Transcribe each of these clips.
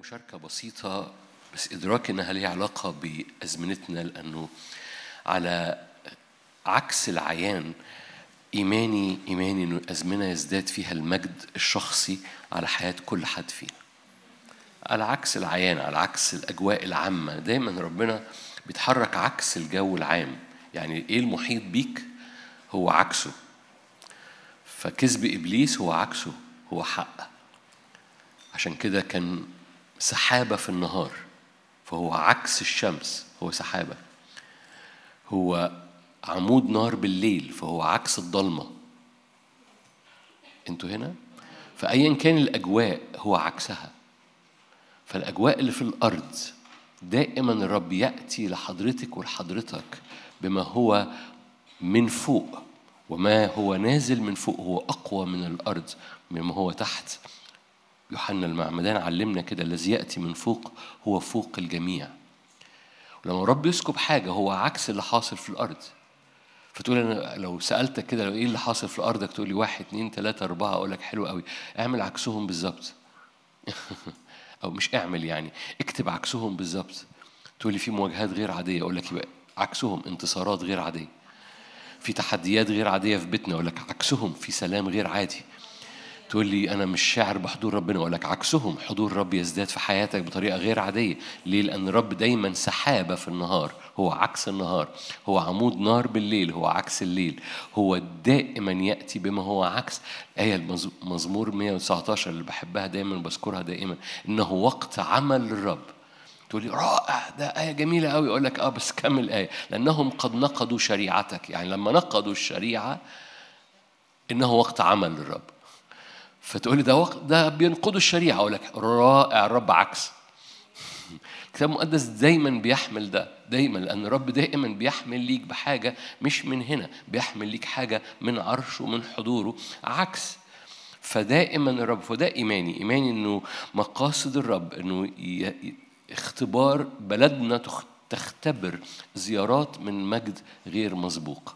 مشاركة بسيطة بس إدراك إنها ليها علاقة بأزمنتنا لأنه على عكس العيان إيماني إيماني إنه أزمنة يزداد فيها المجد الشخصي على حياة كل حد فينا. على عكس العيان على عكس الأجواء العامة دايما ربنا بيتحرك عكس الجو العام يعني إيه المحيط بيك هو عكسه فكذب إبليس هو عكسه هو حق عشان كده كان سحابة في النهار فهو عكس الشمس هو سحابة هو عمود نار بالليل فهو عكس الضلمة انتوا هنا فأيا كان الأجواء هو عكسها فالأجواء اللي في الأرض دائما الرب يأتي لحضرتك ولحضرتك بما هو من فوق وما هو نازل من فوق هو أقوى من الأرض مما هو تحت يوحنا المعمدان علمنا كده الذي يأتي من فوق هو فوق الجميع ولما الرب يسكب حاجة هو عكس اللي حاصل في الأرض فتقول أنا لو سألتك كده لو إيه اللي حاصل في أرضك تقول لي واحد اتنين تلاتة أربعة أقول لك حلو قوي اعمل عكسهم بالظبط أو مش اعمل يعني اكتب عكسهم بالظبط تقول لي في مواجهات غير عادية أقول لك يبقى عكسهم انتصارات غير عادية في تحديات غير عادية في بيتنا أقول لك عكسهم في سلام غير عادي تقول لي انا مش شاعر بحضور ربنا اقول لك عكسهم حضور الرب يزداد في حياتك بطريقه غير عاديه ليه لان الرب دايما سحابه في النهار هو عكس النهار هو عمود نار بالليل هو عكس الليل هو دائما ياتي بما هو عكس ايه المزمور 119 اللي بحبها دايما بذكرها دائما انه وقت عمل للرب تقول لي رائع ده آية جميلة قوي أقول لك آه بس كمل الآية لأنهم قد نقضوا شريعتك يعني لما نقضوا الشريعة إنه وقت عمل للرب فتقول لي ده وقت ده بينقضوا الشريعه اقول لك رائع الرب عكس الكتاب المقدس دايما بيحمل ده دايما لان الرب دائما بيحمل ليك بحاجه مش من هنا بيحمل ليك حاجه من عرشه ومن حضوره عكس فدائما الرب فده ايماني ايماني انه مقاصد الرب انه اختبار بلدنا تختبر زيارات من مجد غير مسبوق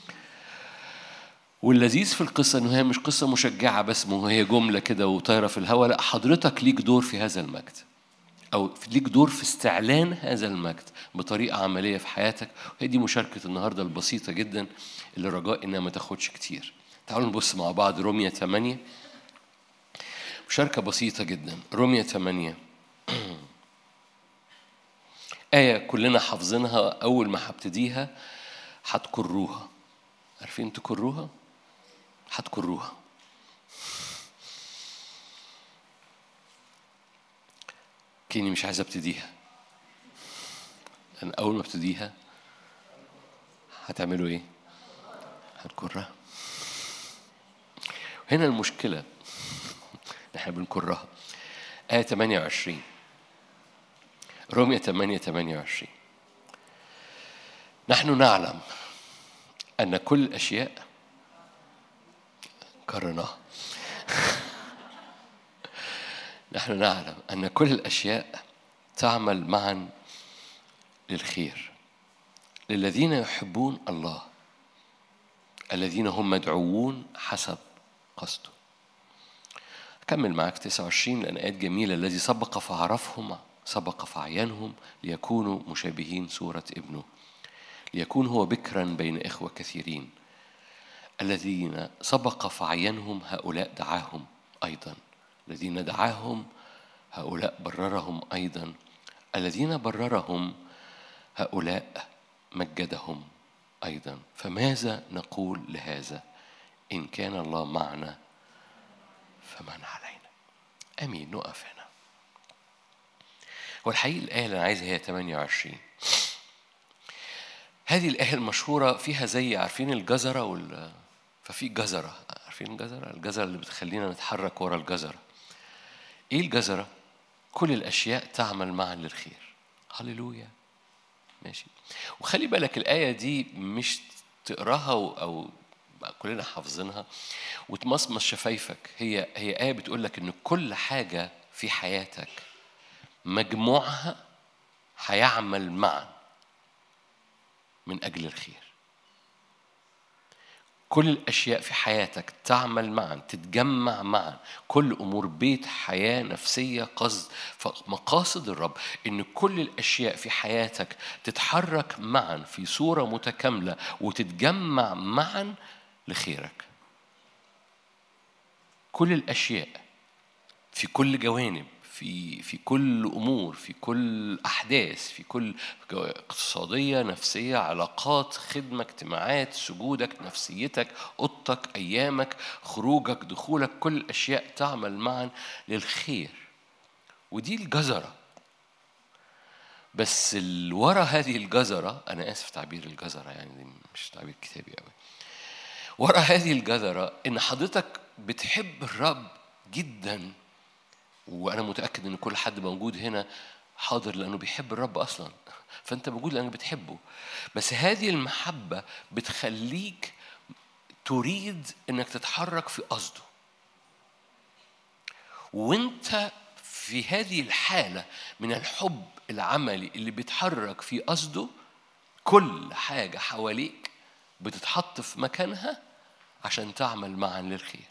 واللذيذ في القصة إنه هي مش قصة مشجعة بس مو هي جملة كده وطايرة في الهواء لا حضرتك ليك دور في هذا المجد أو ليك دور في استعلان هذا المجد بطريقة عملية في حياتك وهي دي مشاركة النهاردة البسيطة جدا اللي رجاء إنها ما تاخدش كتير تعالوا نبص مع بعض رومية 8 مشاركة بسيطة جدا رومية 8 آية كلنا حافظينها أول ما هبتديها هتكروها عارفين تكروها؟ هتكروها كيني مش عايز ابتديها لان اول ما ابتديها هتعملوا ايه هنكرها هنا المشكلة احنا بنكرها آية 28 رومية 8 28 نحن نعلم أن كل الأشياء قرناها نحن نعلم أن كل الأشياء تعمل معا للخير للذين يحبون الله الذين هم مدعوون حسب قصده أكمل معاك 29 لأن آيات جميلة الذي سبق فعرفهم سبق فعينهم ليكونوا مشابهين صورة ابنه ليكون هو بكرا بين إخوة كثيرين الذين سبق فعينهم هؤلاء دعاهم أيضا الذين دعاهم هؤلاء بررهم أيضا الذين بررهم هؤلاء مجدهم أيضا فماذا نقول لهذا إن كان الله معنا فمن علينا أمين نقف هنا والحقيقة الآية اللي أنا عايزها هي 28 هذه الآية المشهورة فيها زي عارفين الجزرة وال ففي جزرة عارفين الجزرة الجزرة اللي بتخلينا نتحرك ورا الجزرة إيه الجزرة؟ كل الأشياء تعمل معا للخير هللويا ماشي وخلي بالك الآية دي مش تقراها أو كلنا حافظينها وتمصمص شفايفك هي هي آية بتقول لك إن كل حاجة في حياتك مجموعها هيعمل معا من أجل الخير كل الأشياء في حياتك تعمل معا تتجمع معا كل أمور بيت حياة نفسية قصد فمقاصد الرب إن كل الأشياء في حياتك تتحرك معا في صورة متكاملة وتتجمع معا لخيرك كل الأشياء في كل جوانب في في كل امور في كل احداث في كل اقتصاديه نفسيه علاقات خدمه اجتماعات سجودك نفسيتك اوضتك ايامك خروجك دخولك كل الاشياء تعمل معا للخير ودي الجزره بس اللي ورا هذه الجزره انا اسف تعبير الجزره يعني دي مش تعبير كتابي قوي ورا هذه الجزره ان حضرتك بتحب الرب جدا وانا متاكد ان كل حد موجود هنا حاضر لانه بيحب الرب اصلا فانت موجود لانك بتحبه بس هذه المحبه بتخليك تريد انك تتحرك في قصده وانت في هذه الحاله من الحب العملي اللي بيتحرك في قصده كل حاجه حواليك بتتحط في مكانها عشان تعمل معا للخير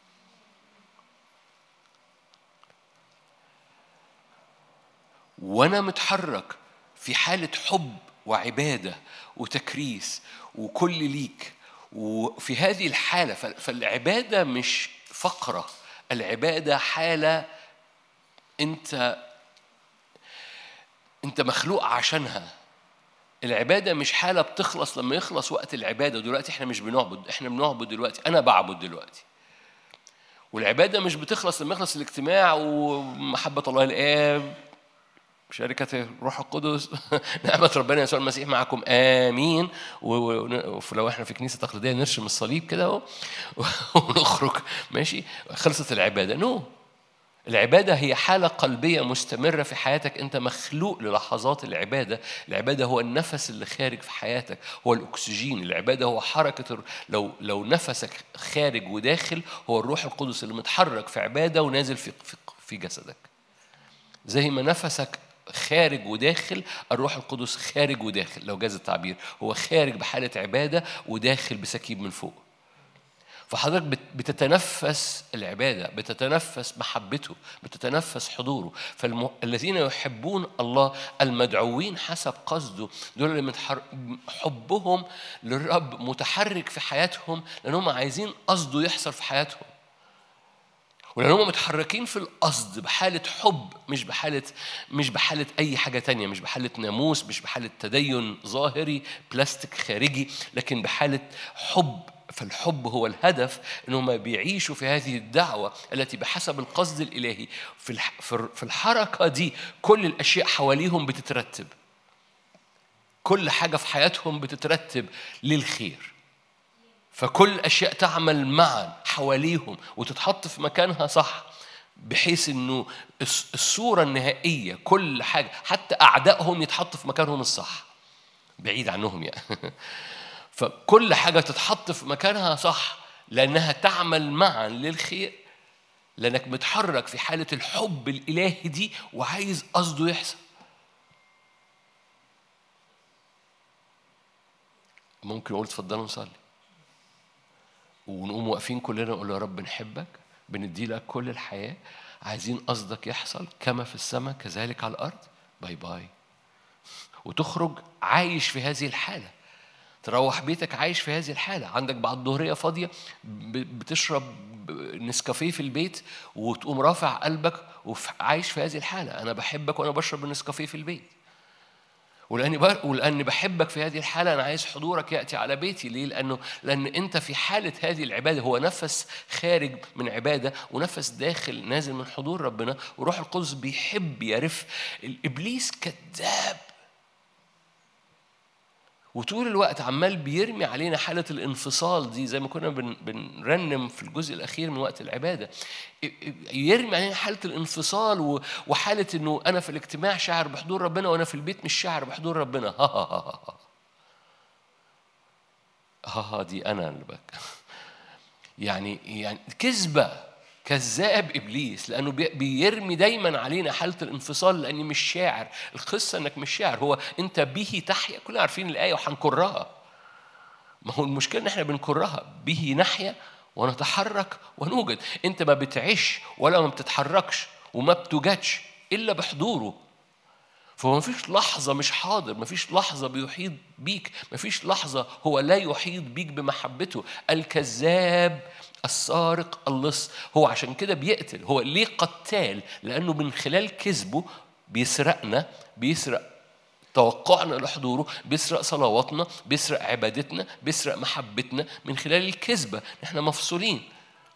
وانا متحرك في حاله حب وعباده وتكريس وكل ليك وفي هذه الحاله فالعباده مش فقره العباده حاله انت انت مخلوق عشانها العباده مش حاله بتخلص لما يخلص وقت العباده دلوقتي احنا مش بنعبد احنا بنعبد دلوقتي انا بعبد دلوقتي والعباده مش بتخلص لما يخلص الاجتماع ومحبه الله الاب شركة الروح القدس نعمة ربنا يسوع المسيح معكم آمين ولو احنا في كنيسة تقليدية نرشم الصليب كده ونخرج ماشي خلصت العبادة نو no. العبادة هي حالة قلبية مستمرة في حياتك أنت مخلوق للحظات العبادة العبادة هو النفس اللي خارج في حياتك هو الأكسجين العبادة هو حركة لو لو نفسك خارج وداخل هو الروح القدس اللي متحرك في عبادة ونازل في في جسدك زي ما نفسك خارج وداخل الروح القدس خارج وداخل لو جاز التعبير هو خارج بحالة عبادة وداخل بسكيب من فوق فحضرتك بتتنفس العبادة بتتنفس محبته بتتنفس حضوره فالذين يحبون الله المدعوين حسب قصده دول اللي حبهم للرب متحرك في حياتهم لأنهم عايزين قصده يحصل في حياتهم ولأن هم متحركين في القصد بحالة حب مش بحالة مش بحالة أي حاجة تانية مش بحالة ناموس مش بحالة تدين ظاهري بلاستيك خارجي لكن بحالة حب فالحب هو الهدف انهم بيعيشوا في هذه الدعوه التي بحسب القصد الالهي في في الحركه دي كل الاشياء حواليهم بتترتب كل حاجه في حياتهم بتترتب للخير فكل الاشياء تعمل معا حواليهم وتتحط في مكانها صح بحيث انه الصوره النهائيه كل حاجه حتى اعدائهم يتحط في مكانهم الصح بعيد عنهم يعني فكل حاجه تتحط في مكانها صح لانها تعمل معا للخير لانك متحرك في حاله الحب الالهي دي وعايز قصده يحصل ممكن اقول اتفضلوا نصلي ونقوم واقفين كلنا نقول يا رب نحبك بندي لك كل الحياة عايزين قصدك يحصل كما في السماء كذلك على الأرض باي باي وتخرج عايش في هذه الحالة تروح بيتك عايش في هذه الحالة عندك بعد الظهرية فاضية بتشرب نسكافيه في البيت وتقوم رافع قلبك وعايش في هذه الحالة أنا بحبك وأنا بشرب النسكافيه في البيت ولاني ولاني بحبك في هذه الحاله انا عايز حضورك ياتي على بيتي ليه؟ لانه لان انت في حاله هذه العباده هو نفس خارج من عباده ونفس داخل نازل من حضور ربنا وروح القدس بيحب يعرف الابليس كذاب وطول الوقت عمال بيرمي علينا حالة الانفصال دي زي ما كنا بنرنم في الجزء الأخير من وقت العبادة يرمي علينا حالة الانفصال وحالة إنه أنا في الاجتماع شاعر بحضور ربنا وأنا في البيت مش شاعر بحضور ربنا ها ها ها ها ها, ها دي أنا اللي بك يعني يعني كذبة كذاب ابليس لانه بيرمي دايما علينا حاله الانفصال لاني مش شاعر القصه انك مش شاعر هو انت به تحيا كلنا عارفين الايه وهنكرها ما هو المشكله ان احنا بنكرها به نحيا ونتحرك ونوجد انت ما بتعيش ولا ما بتتحركش وما بتوجدش الا بحضوره فهو مفيش لحظة مش حاضر مفيش لحظة بيحيط بيك مفيش لحظة هو لا يحيط بيك بمحبته الكذاب السارق اللص هو عشان كده بيقتل هو ليه قتال لأنه من خلال كذبه بيسرقنا بيسرق توقعنا لحضوره بيسرق صلواتنا بيسرق عبادتنا بيسرق محبتنا من خلال الكذبة احنا مفصولين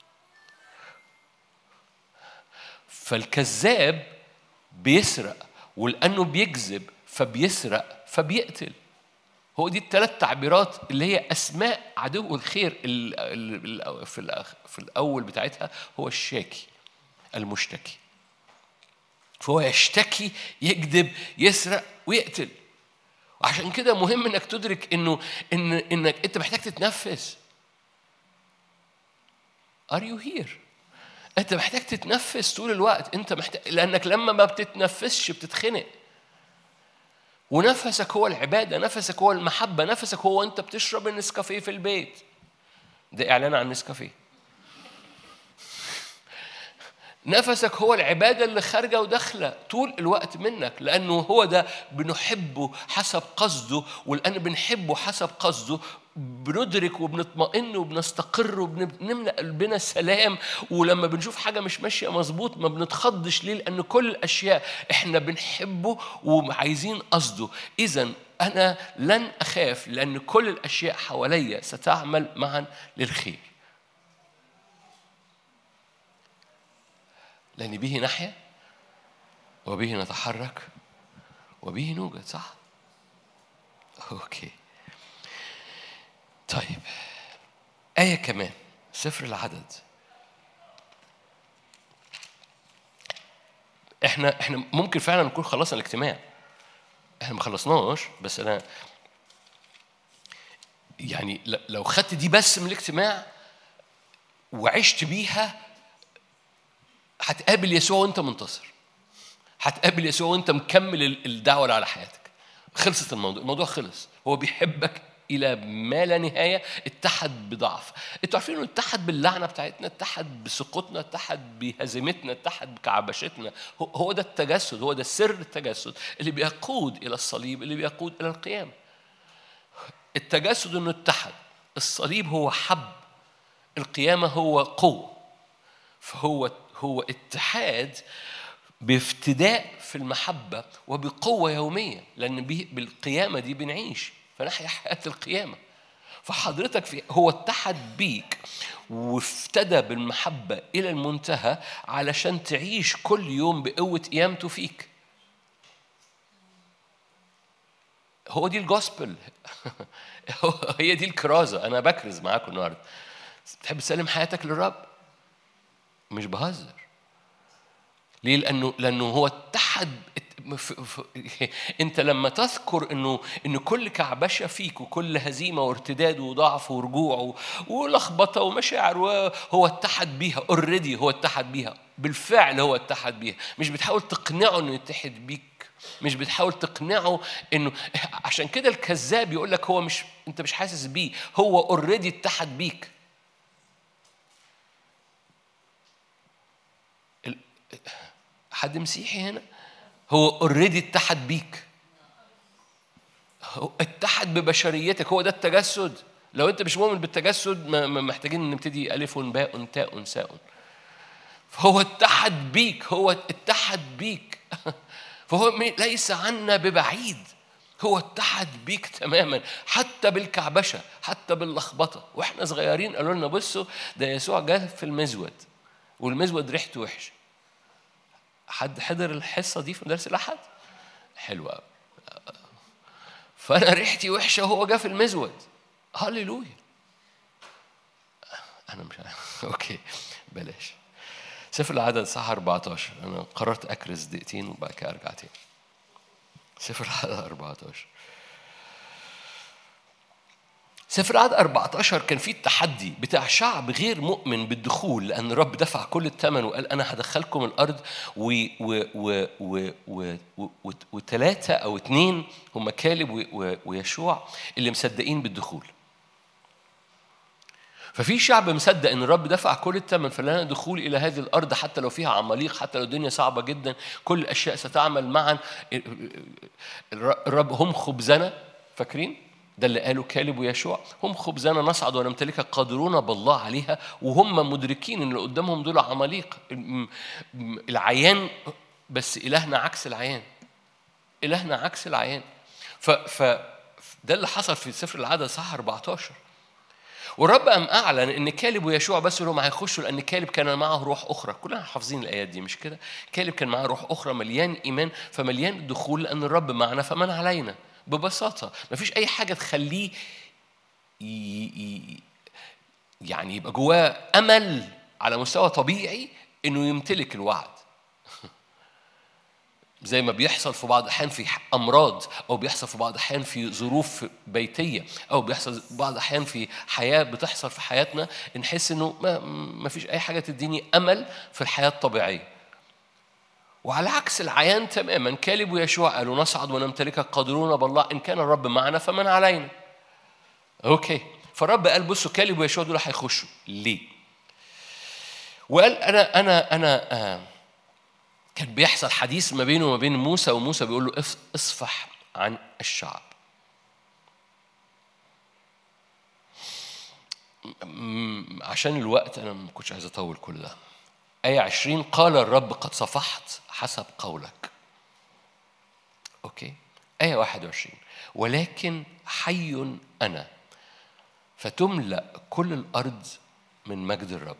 فالكذاب بيسرق ولأنه بيكذب فبيسرق فبيقتل هو دي الثلاث تعبيرات اللي هي أسماء عدو الخير في في الأول بتاعتها هو الشاكي المشتكي فهو يشتكي يكذب يسرق ويقتل وعشان كده مهم انك تدرك انه ان انك انت محتاج تتنفس Are you here؟ انت محتاج تتنفس طول الوقت انت محتاج لانك لما ما بتتنفسش بتتخنق ونفسك هو العباده نفسك هو المحبه نفسك هو انت بتشرب النسكافيه في البيت ده اعلان عن نسكافيه نفسك هو العباده اللي خارجه وداخله طول الوقت منك لانه هو ده بنحبه حسب قصده ولان بنحبه حسب قصده بندرك وبنطمئن وبنستقر وبنملأ قلبنا سلام ولما بنشوف حاجة مش ماشية مظبوط ما بنتخضش ليه لأن كل الأشياء إحنا بنحبه وعايزين قصده إذا أنا لن أخاف لأن كل الأشياء حواليا ستعمل معا للخير لأن به نحيا وبه نتحرك وبه نوجد صح؟ أوكي طيب آية كمان سفر العدد احنا احنا ممكن فعلا نكون خلصنا الاجتماع احنا ما خلصناش بس انا يعني لو خدت دي بس من الاجتماع وعشت بيها هتقابل يسوع وانت منتصر هتقابل يسوع وانت مكمل الدعوه على حياتك خلصت الموضوع الموضوع خلص هو بيحبك الى ما لا نهايه اتحد بضعف انتوا عارفين انه اتحد باللعنه بتاعتنا اتحد بسقوطنا اتحد بهزيمتنا اتحد بكعبشتنا هو ده التجسد هو ده سر التجسد اللي بيقود الى الصليب اللي بيقود الى القيامه التجسد انه اتحد الصليب هو حب القيامه هو قوه فهو هو اتحاد بافتداء في المحبة وبقوة يومية لأن بالقيامة دي بنعيش فنحيا حياة القيامة فحضرتك في هو اتحد بيك وافتدى بالمحبة إلى المنتهى علشان تعيش كل يوم بقوة قيامته فيك هو دي الجوسبل هي دي الكرازة أنا بكرز معاكم النهاردة تحب تسلم حياتك للرب مش بهزر ليه لأنه لأنه هو اتحد انت لما تذكر انه ان كل كعبشه فيك وكل هزيمه وارتداد وضعف ورجوع ولخبطه ومشاعر هو اتحد بيها اوريدي هو اتحد بيها بالفعل هو اتحد بيها مش بتحاول تقنعه انه يتحد بيك مش بتحاول تقنعه انه عشان كده الكذاب يقول لك هو مش انت مش حاسس بيه هو اوريدي اتحد بيك حد مسيحي هنا هو اوريدي اتحد بيك هو اتحد ببشريتك هو ده التجسد لو انت مش مؤمن بالتجسد محتاجين نبتدي الف باء تاء ساء فهو اتحد بيك هو اتحد بيك فهو ليس عنا ببعيد هو اتحد بيك تماما حتى بالكعبشه حتى باللخبطه واحنا صغيرين قالوا لنا بصوا ده يسوع جه في المزود والمزود ريحته وحشه حد حضر الحصة دي في مدرسة الأحد؟ حلوة فأنا ريحتي وحشة وهو جه في المزود هللويا أنا مش عارف أوكي بلاش سفر العدد صح 14 أنا قررت أكرز دقيقتين وبعد كده أرجع تاني سفر العدد 14 سفر عدد 14 كان فيه التحدي بتاع شعب غير مؤمن بالدخول لأن الرب دفع كل الثمن وقال أنا هدخلكم الأرض وثلاثة أو اثنين هم كالب ويشوع اللي مصدقين بالدخول ففي شعب مصدق ان الرب دفع كل الثمن فلنا دخول الى هذه الارض حتى لو فيها عماليق حتى لو الدنيا صعبه جدا كل الاشياء ستعمل معا الرب هم خبزنا فاكرين ده اللي قاله كالب ويشوع هم خبزنا نصعد ونمتلكها قادرون بالله عليها وهم مدركين ان اللي قدامهم دول عماليق العيان بس الهنا عكس العيان الهنا عكس العيان ف, ف ده اللي حصل في سفر العدد صح 14 والرب قام اعلن ان كالب ويشوع بس اللي هم هيخشوا لان كالب كان معه روح اخرى كلنا حافظين الايات دي مش كده كالب كان معاه روح اخرى مليان ايمان فمليان الدخول لان الرب معنا فمن علينا ببساطه مفيش اي حاجه تخليه يعني يبقى جواه امل على مستوى طبيعي انه يمتلك الوعد زي ما بيحصل في بعض الأحيان في أمراض أو بيحصل في بعض الأحيان في ظروف بيتية أو بيحصل في بعض الأحيان في حياة بتحصل في حياتنا نحس إنه ما, ما فيش أي حاجة تديني أمل في الحياة الطبيعية وعلى عكس العيان تماما كالب ويشوع قالوا نصعد ونمتلكك قادرون بالله إن كان الرب معنا فمن علينا أوكي فالرب قال بصوا كالب ويشوع دول هيخشوا ليه؟ وقال أنا أنا أنا آه كان بيحصل حديث ما بينه وما بين موسى وموسى بيقول له اصفح عن الشعب عشان الوقت انا ما كنتش عايز اطول كل ده آية عشرين قال الرب قد صفحت حسب قولك أوكي آية واحد وعشرين ولكن حي أنا فتملأ كل الأرض من مجد الرب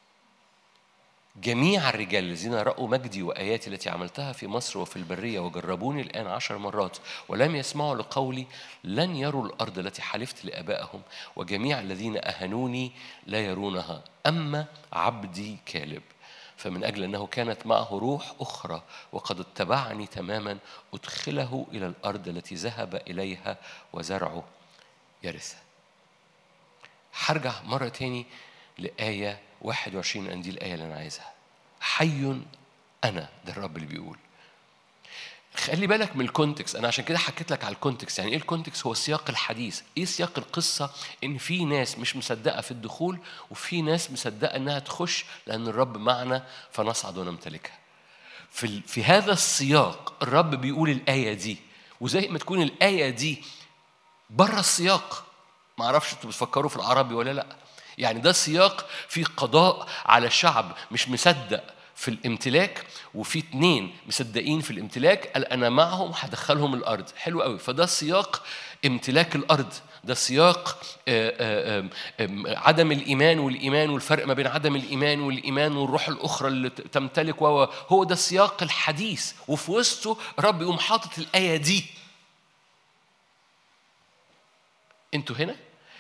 جميع الرجال الذين رأوا مجدي وآياتي التي عملتها في مصر وفي البرية وجربوني الآن عشر مرات ولم يسمعوا لقولي لن يروا الأرض التي حلفت لآبائهم وجميع الذين أهنوني لا يرونها أما عبدي كالب فمن أجل أنه كانت معه روح أخرى وقد اتبعني تماما أدخله إلى الأرض التي ذهب إليها وزرعه يرثها هرجع مرة تاني لآية 21 أن دي الآية اللي أنا عايزها حي أنا ده الرب اللي بيقول خلي بالك من الكونتكست انا عشان كده حكيت لك على الكونتكست يعني ايه الكونتكست هو سياق الحديث ايه سياق القصه ان في ناس مش مصدقه في الدخول وفي ناس مصدقه انها تخش لان الرب معنا فنصعد ونمتلكها في في هذا السياق الرب بيقول الايه دي وزي ما تكون الايه دي بره السياق ما اعرفش انتوا بتفكروا في العربي ولا لا يعني ده سياق في قضاء على شعب مش مصدق في الامتلاك وفي اتنين مصدقين في الامتلاك قال انا معهم هدخلهم الارض حلو قوي فده سياق امتلاك الارض ده سياق عدم الايمان والايمان والفرق ما بين عدم الايمان والايمان والروح الاخرى اللي تمتلك هو ده سياق الحديث وفي وسطه رب يقوم حاطط الايه دي انتوا هنا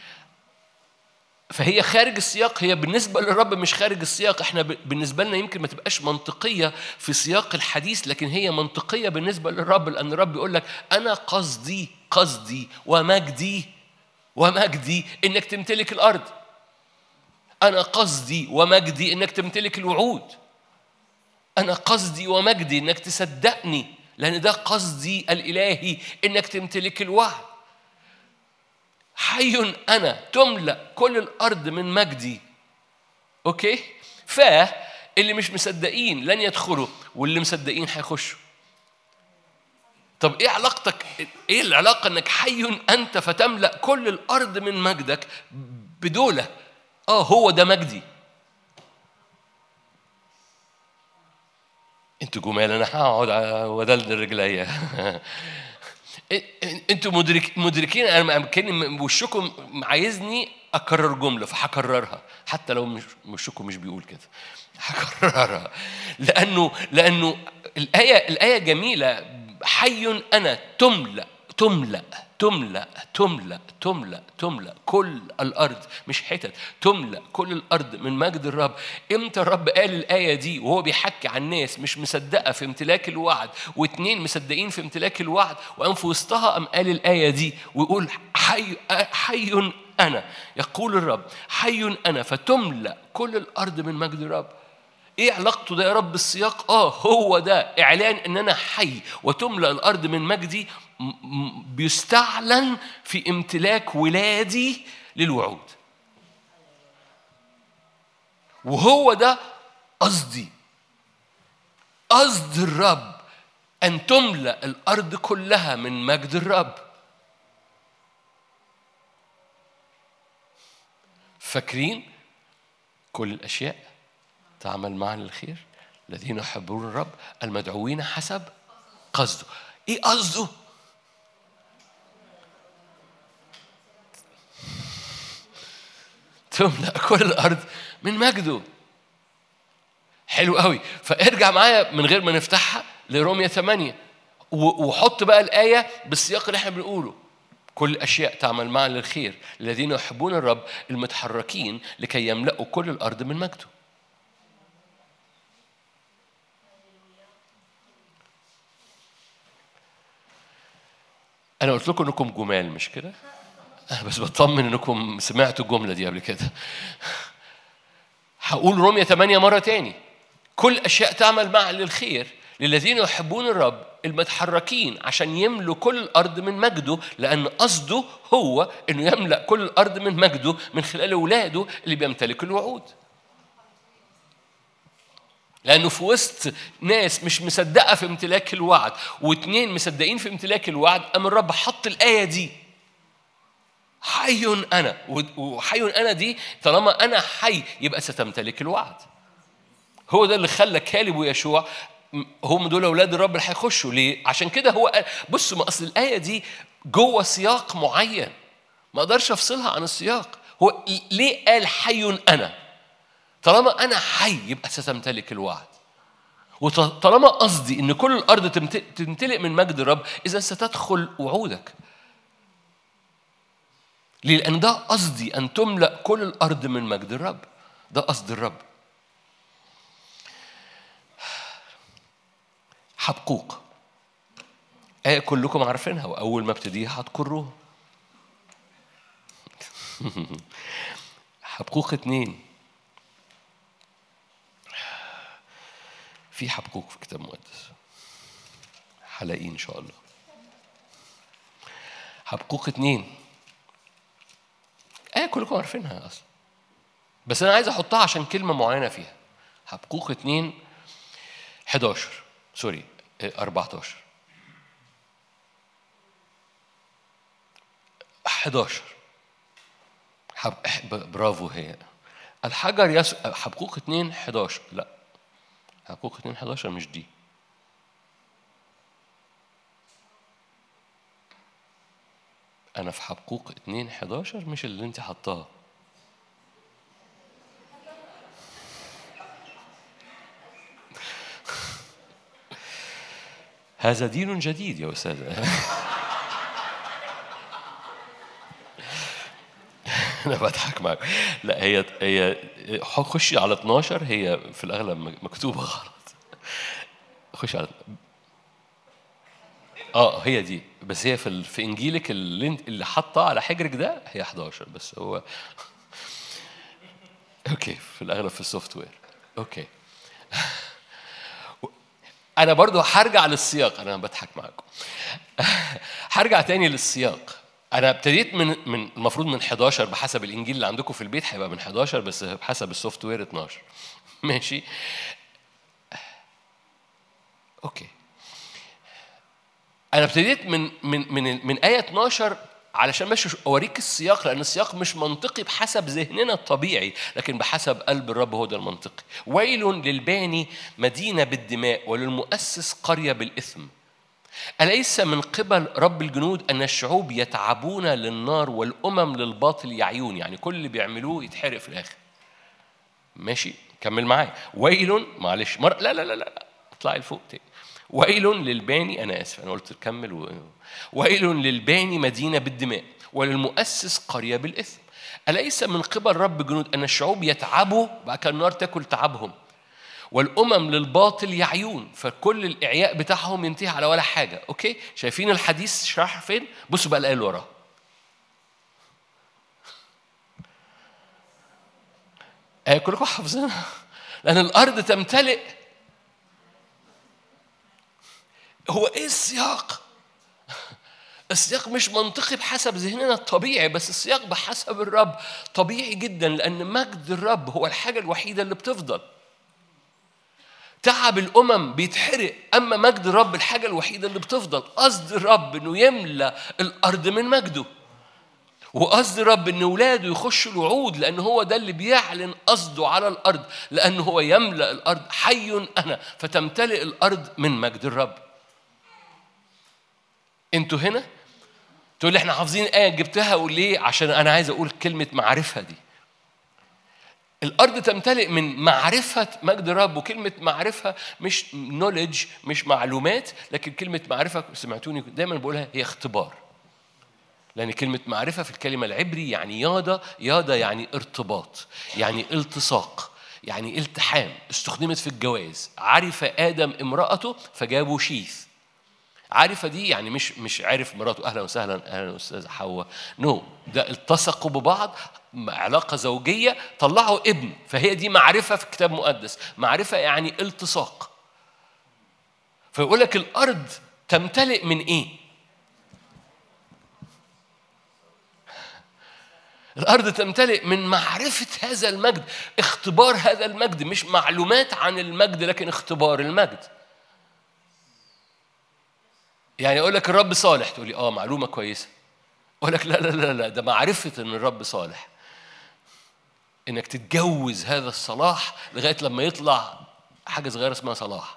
فهي خارج السياق هي بالنسبة للرب مش خارج السياق احنا بالنسبة لنا يمكن ما تبقاش منطقية في سياق الحديث لكن هي منطقية بالنسبة للرب لأن الرب يقول لك أنا قصدي قصدي ومجدي ومجدي إنك تمتلك الأرض أنا قصدي ومجدي إنك تمتلك الوعود أنا قصدي ومجدي إنك تصدقني لأن ده قصدي الإلهي إنك تمتلك الوعد حي أنا تملأ كل الأرض من مجدي أوكي فاللي مش مصدقين لن يدخلوا واللي مصدقين هيخشوا طب ايه علاقتك ايه العلاقه انك حي انت فتملا كل الارض من مجدك بدوله اه هو ده مجدي انتوا جمال انا هقعد ودلدل رجليا انتوا مدرك مدركين انا كان وشكم عايزني اكرر جمله فهكررها حتى لو مش وشكم مش بيقول كده هكررها لانه لانه الايه الايه جميله حي انا تملا تملا تملا تملا تملا تملا كل الارض مش حتت تملا كل الارض من مجد الرب امتى الرب قال الايه دي وهو بيحكي عن ناس مش مصدقه في امتلاك الوعد واثنين مصدقين في امتلاك الوعد وقام في وسطها قام قال الايه دي ويقول حي حي انا يقول الرب حي انا فتملا كل الارض من مجد الرب ايه علاقته ده يا رب بالسياق اه هو ده اعلان ان انا حي وتملا الارض من مجدي بيستعلن في امتلاك ولادي للوعود وهو ده قصدي قصد الرب أن تملأ الأرض كلها من مجد الرب فاكرين كل الأشياء تعمل معا للخير الذين يحبون الرب المدعوين حسب قصده ايه قصده تملأ كل الأرض من مجده حلو قوي فارجع معايا من غير ما نفتحها لرومية 8 وحط بقى الآية بالسياق اللي احنا بنقوله كل الأشياء تعمل معا للخير الذين يحبون الرب المتحركين لكي يملأوا كل الأرض من مجده أنا قلت لكم إنكم جمال مش كده؟ بس بطمن إنكم سمعتوا الجملة دي قبل كده. هقول رومية 8 مرة تاني. كل أشياء تعمل معا للخير للذين يحبون الرب المتحركين عشان يملوا كل الأرض من مجده لأن قصده هو إنه يملأ كل الأرض من مجده من خلال أولاده اللي بيمتلكوا الوعود. لأنه في وسط ناس مش مصدقة في امتلاك الوعد واتنين مصدقين في امتلاك الوعد قام الرب حط الآية دي حي أنا وحي أنا دي طالما أنا حي يبقى ستمتلك الوعد هو ده اللي خلى كالب ويشوع هم دول أولاد الرب اللي هيخشوا ليه؟ عشان كده هو قال بصوا ما أصل الآية دي جوه سياق معين ما أقدرش أفصلها عن السياق هو ليه قال حي أنا؟ طالما أنا حي يبقى ستمتلك الوعد وطالما قصدي إن كل الأرض تمتلئ من مجد الرب إذا ستدخل وعودك ليه؟ لأن ده قصدي أن تملأ كل الأرض من مجد الرب ده قصد الرب حبقوق آية كلكم عارفينها وأول ما ابتديها هتكروها حبقوق اتنين في حبقوق في الكتاب المقدس هلاقيه إن شاء الله حبقوق اتنين آية كلكم عارفينها أصلا بس أنا عايز أحطها عشان كلمة معينة فيها حبقوق اتنين 11 سوري 14 11 حب... برافو هي الحجر يس... حبقوق 2 11 لا حقوق 2 11 مش دي أنا في حقوق 2 11 مش اللي أنت حطاه هذا دين جديد يا أستاذ أنا بضحك معك لا هي هي خشي على 12 هي في الأغلب مكتوبة غلط خشي على اه هي دي بس هي في في انجيلك اللي اللي حاطه على حجرك ده هي 11 بس هو اوكي في الاغلب في السوفت وير اوكي انا برضو هرجع للسياق انا بضحك معاكم هرجع تاني للسياق انا ابتديت من من المفروض من 11 بحسب الانجيل اللي عندكم في البيت هيبقى من 11 بس بحسب السوفت وير 12 ماشي اوكي انا ابتديت من من من من ايه 12 علشان مش اوريك السياق لان السياق مش منطقي بحسب ذهننا الطبيعي لكن بحسب قلب الرب هو ده المنطقي ويل للباني مدينه بالدماء وللمؤسس قريه بالاثم أليس من قبل رب الجنود أن الشعوب يتعبون للنار والأمم للباطل يعيون يعني كل اللي بيعملوه يتحرق في الآخر ماشي كمل معايا ويل معلش مر... لا لا لا لا اطلعي لفوق تاني ويل للباني أنا آسف أنا قلت كمل و... ويل للباني مدينة بالدماء وللمؤسس قرية بالإثم أليس من قبل رب الجنود أن الشعوب يتعبوا بقى كان النار تاكل تعبهم والأمم للباطل يعيون فكل الإعياء بتاعهم ينتهي على ولا حاجة أوكي شايفين الحديث شرح فين بصوا بقى الآية اللي وراه آية كلكم حافظينها لأن الأرض تمتلئ هو إيه السياق السياق مش منطقي بحسب ذهننا الطبيعي بس السياق بحسب الرب طبيعي جدا لأن مجد الرب هو الحاجة الوحيدة اللي بتفضل تعب الأمم بيتحرق أما مجد الرب الحاجة الوحيدة اللي بتفضل قصد الرب إنه يملى الأرض من مجده وقصد الرب ان اولاده يخشوا الوعود لان هو ده اللي بيعلن قصده على الارض لان هو يملا الارض حي انا فتمتلئ الارض من مجد الرب انتوا هنا تقول لي احنا حافظين ايه جبتها وليه عشان انا عايز اقول كلمه معرفه دي الارض تمتلئ من معرفه مجد الرب وكلمه معرفه مش نولج مش معلومات لكن كلمه معرفه سمعتوني دايما بقولها هي اختبار لأن كلمة معرفة في الكلمة العبري يعني يادا يادا يعني ارتباط يعني التصاق يعني التحام استخدمت في الجواز عرف آدم امرأته فجابوا شيث عارفة دي يعني مش مش عارف مراته أهلا وسهلا أهلا أستاذ حواء نو no. ده التصقوا ببعض علاقة زوجية طلعوا ابن فهي دي معرفة في الكتاب المقدس معرفة يعني التصاق فيقول لك الأرض تمتلئ من إيه؟ الأرض تمتلئ من معرفة هذا المجد اختبار هذا المجد مش معلومات عن المجد لكن اختبار المجد يعني أقول لك الرب صالح تقول لي آه معلومة كويسة أقول لك لا لا لا لا ده معرفة إن الرب صالح إنك تتجوز هذا الصلاح لغاية لما يطلع حاجة صغيرة اسمها صلاح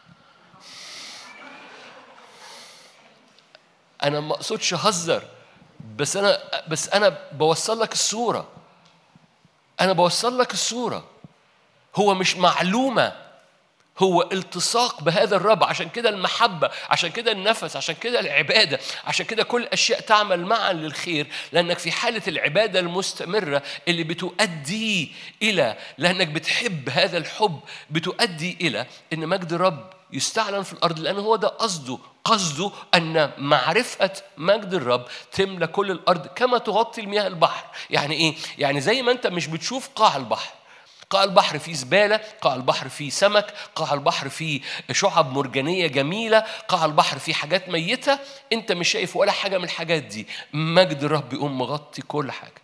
أنا ما أقصدش أهزر بس انا بس انا بوصل لك الصوره انا بوصل لك الصوره هو مش معلومه هو التصاق بهذا الرب عشان كده المحبة عشان كده النفس عشان كده العبادة عشان كده كل الأشياء تعمل معا للخير لأنك في حالة العبادة المستمرة اللي بتؤدي إلى لأنك بتحب هذا الحب بتؤدي إلى إن مجد الرب يستعلن في الأرض لأن هو ده قصده قصده أن معرفة مجد الرب تملى كل الأرض كما تغطي المياه البحر يعني إيه؟ يعني زي ما أنت مش بتشوف قاع البحر قاع البحر فيه زبالة قاع البحر فيه سمك قاع البحر فيه شعب مرجانية جميلة قاع البحر فيه حاجات ميتة أنت مش شايف ولا حاجة من الحاجات دي مجد الرب يقوم مغطي كل حاجة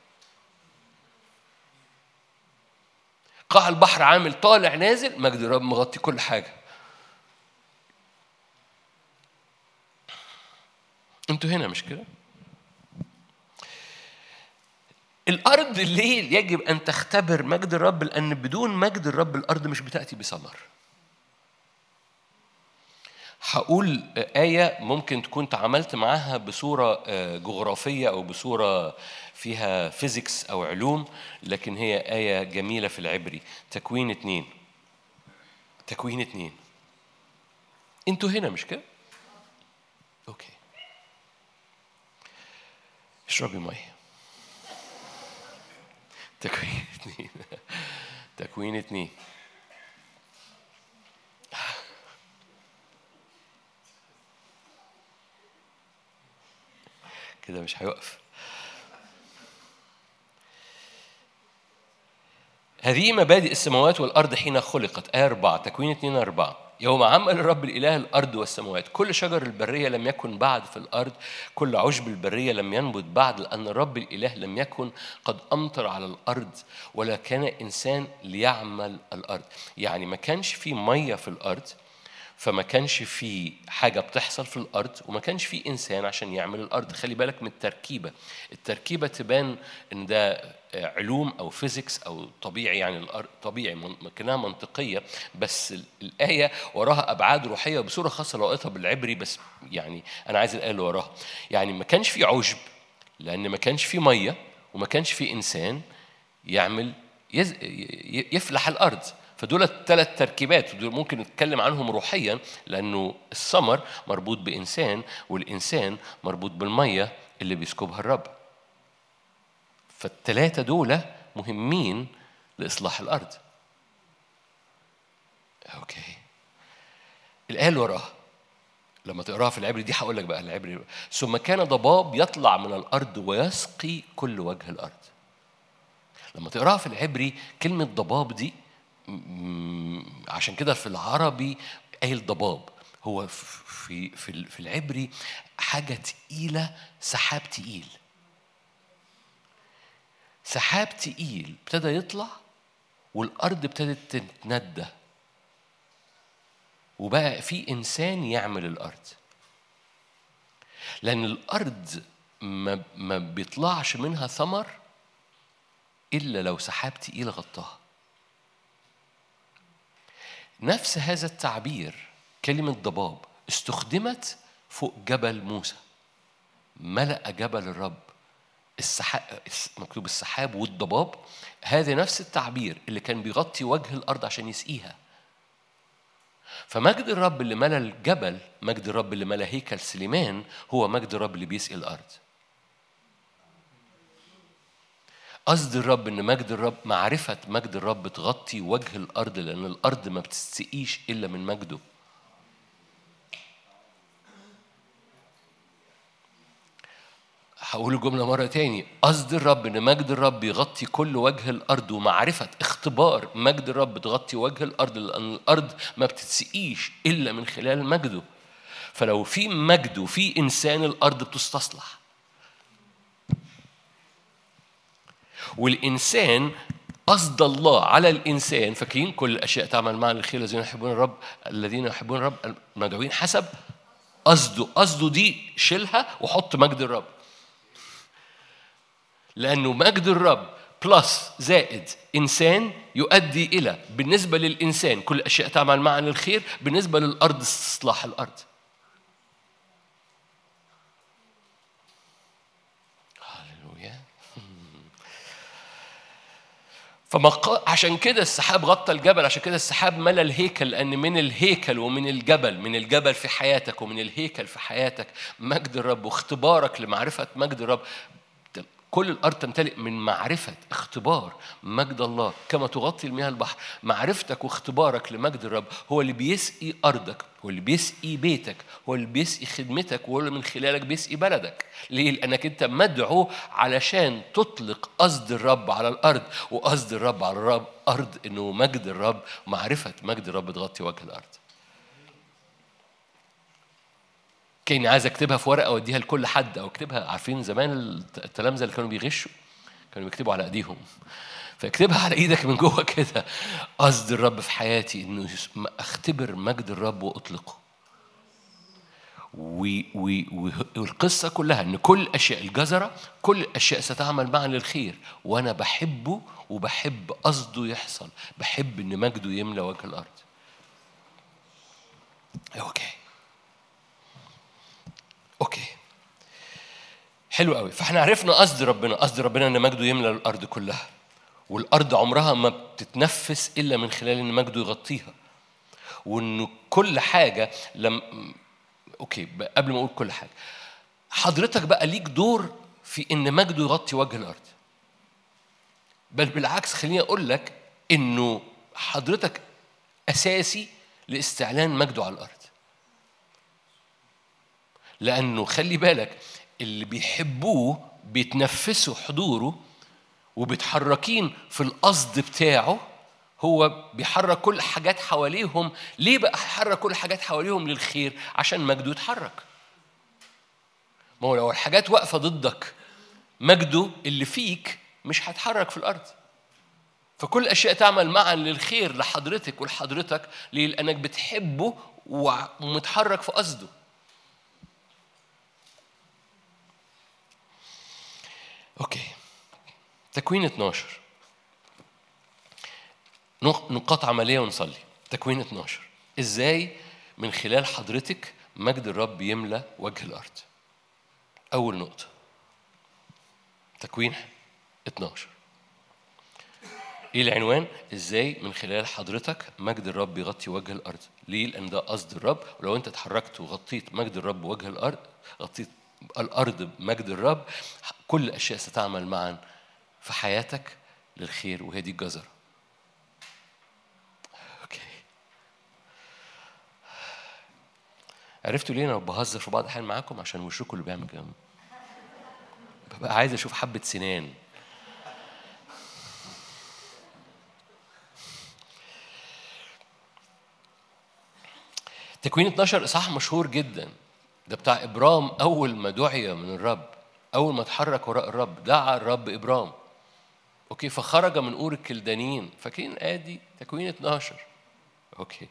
قاع البحر عامل طالع نازل مجد الرب مغطي كل حاجه انتوا هنا مش كده؟ الأرض الليل يجب أن تختبر مجد الرب لأن بدون مجد الرب الأرض مش بتأتي بثمر. هقول آية ممكن تكون تعاملت معاها بصورة جغرافية أو بصورة فيها فيزيكس أو علوم لكن هي آية جميلة في العبري تكوين اتنين تكوين اتنين انتوا هنا مش كده؟ اوكي اشربي ميه تكوين اثنين تكوين اثنين كده مش هيوقف هذه مبادئ السماوات والأرض حين خلقت آية أربعة تكوين اثنين أربعة يوم عمل الرب الإله الأرض والسماوات كل شجر البرية لم يكن بعد في الأرض كل عشب البرية لم ينبت بعد لأن الرب الإله لم يكن قد أمطر على الأرض ولا كان إنسان ليعمل الأرض يعني ما كانش في مية في الأرض فما كانش في حاجة بتحصل في الأرض وما كانش في إنسان عشان يعمل الأرض خلي بالك من التركيبة التركيبة تبان إن ده علوم أو فيزيكس أو طبيعي يعني الأرض طبيعي كأنها منطقية بس الآية وراها أبعاد روحية بصورة خاصة لو قريتها بالعبري بس يعني أنا عايز الآية اللي وراها يعني ما كانش في عشب لأن ما كانش في مية وما كانش في إنسان يعمل يفلح الأرض فدول الثلاث تركيبات ودول ممكن نتكلم عنهم روحيا لانه الثمر مربوط بانسان والانسان مربوط بالميه اللي بيسكبها الرب فالثلاثه دول مهمين لاصلاح الارض اوكي الايه اللي وراها لما تقراها في العبري دي هقول لك بقى العبري ثم كان ضباب يطلع من الارض ويسقي كل وجه الارض لما تقراها في العبري كلمه ضباب دي عشان كده في العربي قايل ضباب هو في في في العبري حاجة تقيلة سحاب تقيل سحاب تقيل ابتدى يطلع والأرض ابتدت تتندى وبقى في إنسان يعمل الأرض لأن الأرض ما, ما بيطلعش منها ثمر إلا لو سحاب تقيل غطاها نفس هذا التعبير كلمة ضباب استخدمت فوق جبل موسى ملأ جبل الرب السحاب مكتوب السحاب والضباب هذا نفس التعبير اللي كان بيغطي وجه الأرض عشان يسقيها فمجد الرب اللي ملا الجبل مجد الرب اللي ملا هيكل سليمان هو مجد الرب اللي بيسقي الأرض قصد الرب ان مجد الرب معرفه مجد الرب تغطي وجه الارض لان الارض ما بتستقيش الا من مجده هقول الجملة مرة تاني قصد الرب إن مجد الرب يغطي كل وجه الأرض ومعرفة اختبار مجد الرب تغطي وجه الأرض لأن الأرض ما بتتسقيش إلا من خلال مجده فلو في مجد وفي إنسان الأرض بتستصلح والإنسان قصد الله على الإنسان فاكرين كل الأشياء تعمل معا للخير الذين يحبون الرب الذين يحبون الرب المدعوين حسب قصده قصده دي شيلها وحط مجد الرب لأنه مجد الرب بلس زائد إنسان يؤدي إلى بالنسبة للإنسان كل الأشياء تعمل معا للخير بالنسبة للأرض استصلاح الأرض هللويا فما عشان كده السحاب غطى الجبل عشان كده السحاب ملا الهيكل لان من الهيكل ومن الجبل من الجبل في حياتك ومن الهيكل في حياتك مجد الرب واختبارك لمعرفه مجد الرب كل الارض تمتلئ من معرفه اختبار مجد الله كما تغطي المياه البحر معرفتك واختبارك لمجد الرب هو اللي بيسقي ارضك هو اللي بيسقي بيتك هو اللي بيسقي خدمتك وهو اللي من خلالك بيسقي بلدك ليه لانك انت مدعو علشان تطلق قصد الرب على الارض وقصد الرب على الرب ارض انه مجد الرب معرفه مجد الرب تغطي وجه الارض كاني عايز اكتبها في ورقه واديها لكل حد او اكتبها عارفين زمان التلامذه اللي كانوا بيغشوا كانوا بيكتبوا على ايديهم فاكتبها على ايدك من جوه كده قصد الرب في حياتي انه اختبر مجد الرب واطلقه والقصه كلها ان كل الاشياء الجزره كل الاشياء ستعمل معا للخير وانا بحبه وبحب قصده يحصل بحب ان مجده يملى وجه الارض اوكي اوكي حلو قوي فاحنا عرفنا قصد ربنا قصد ربنا ان مجده يملى الارض كلها والارض عمرها ما بتتنفس الا من خلال ان مجده يغطيها وانه كل حاجه لم اوكي قبل ما اقول كل حاجه حضرتك بقى ليك دور في ان مجده يغطي وجه الارض بل بالعكس خليني اقول لك انه حضرتك اساسي لاستعلان مجده على الارض لانه خلي بالك اللي بيحبوه بيتنفسوا حضوره وبيتحركين في القصد بتاعه هو بيحرك كل حاجات حواليهم ليه بقى هيحرك كل حاجات حواليهم للخير عشان مجده يتحرك ما هو لو الحاجات واقفه ضدك مجده اللي فيك مش هيتحرك في الارض فكل الاشياء تعمل معا للخير لحضرتك ولحضرتك ليه لانك بتحبه ومتحرك في قصده اوكي تكوين 12 نقاط عمليه ونصلي تكوين 12 ازاي من خلال حضرتك مجد الرب يملى وجه الارض اول نقطه تكوين 12 ايه العنوان ازاي من خلال حضرتك مجد الرب يغطي وجه الارض ليه لان ده قصد الرب ولو انت اتحركت وغطيت مجد الرب وجه الارض غطيت الارض بمجد الرب كل الاشياء ستعمل معا في حياتك للخير وهي دي الجزره اوكي عرفتوا ليه انا بهزر في بعض الاحيان معاكم عشان وشكم اللي بيعمل كده ببقى عايز اشوف حبه سنان تكوين 12 اصحاح مشهور جدا ده بتاع إبرام أول ما دعي من الرب أول ما اتحرك وراء الرب دعا الرب إبرام أوكي فخرج من أور الكلدانيين فاكرين آدي تكوين 12 أوكي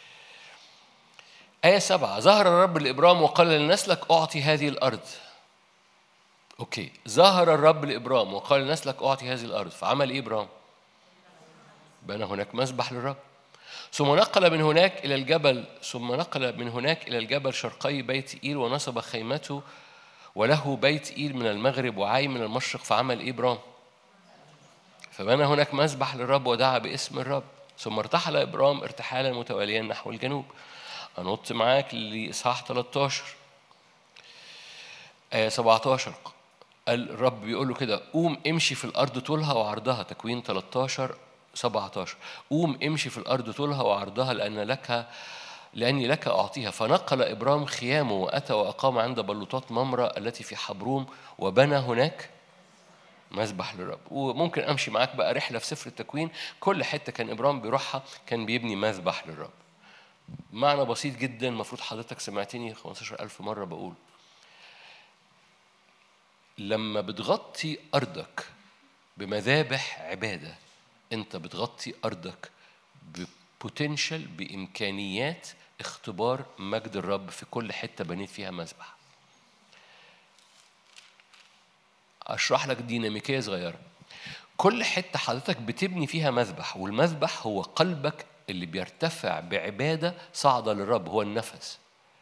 آية سبعة ظهر الرب لإبرام وقال لنسلك أعطي هذه الأرض أوكي ظهر الرب لإبرام وقال لنسلك أعطي هذه الأرض فعمل إيه إبرام؟ بنى هناك مسبح للرب ثم نقل من هناك إلى الجبل ثم نقل من هناك إلى الجبل شرقي بيت إيل ونصب خيمته وله بيت إيل من المغرب وعاي من المشرق فعمل إيه إبرام؟ فبنى هناك مسبح للرب ودعا باسم الرب ثم ارتحل إبرام ارتحالا متواليا نحو الجنوب أنط معاك لإصحاح 13 آية 17 قال الرب بيقول له كده قوم امشي في الأرض طولها وعرضها تكوين 13 17 قوم امشي في الأرض طولها وعرضها لأن لك لأني لك أعطيها فنقل إبرام خيامه وأتى وأقام عند بلوطات ممرة التي في حبروم وبنى هناك مسبح للرب وممكن أمشي معاك بقى رحلة في سفر التكوين كل حتة كان إبرام بيروحها كان بيبني مسبح للرب معنى بسيط جدا المفروض حضرتك سمعتني 15000 مرة بقول لما بتغطي أرضك بمذابح عبادة أنت بتغطي أرضك ببوتنشال بإمكانيات اختبار مجد الرب في كل حتة بنيت فيها مذبح أشرح لك ديناميكية صغيرة كل حتة حضرتك بتبني فيها مذبح والمذبح هو قلبك اللي بيرتفع بعبادة صاعدة للرب هو النفس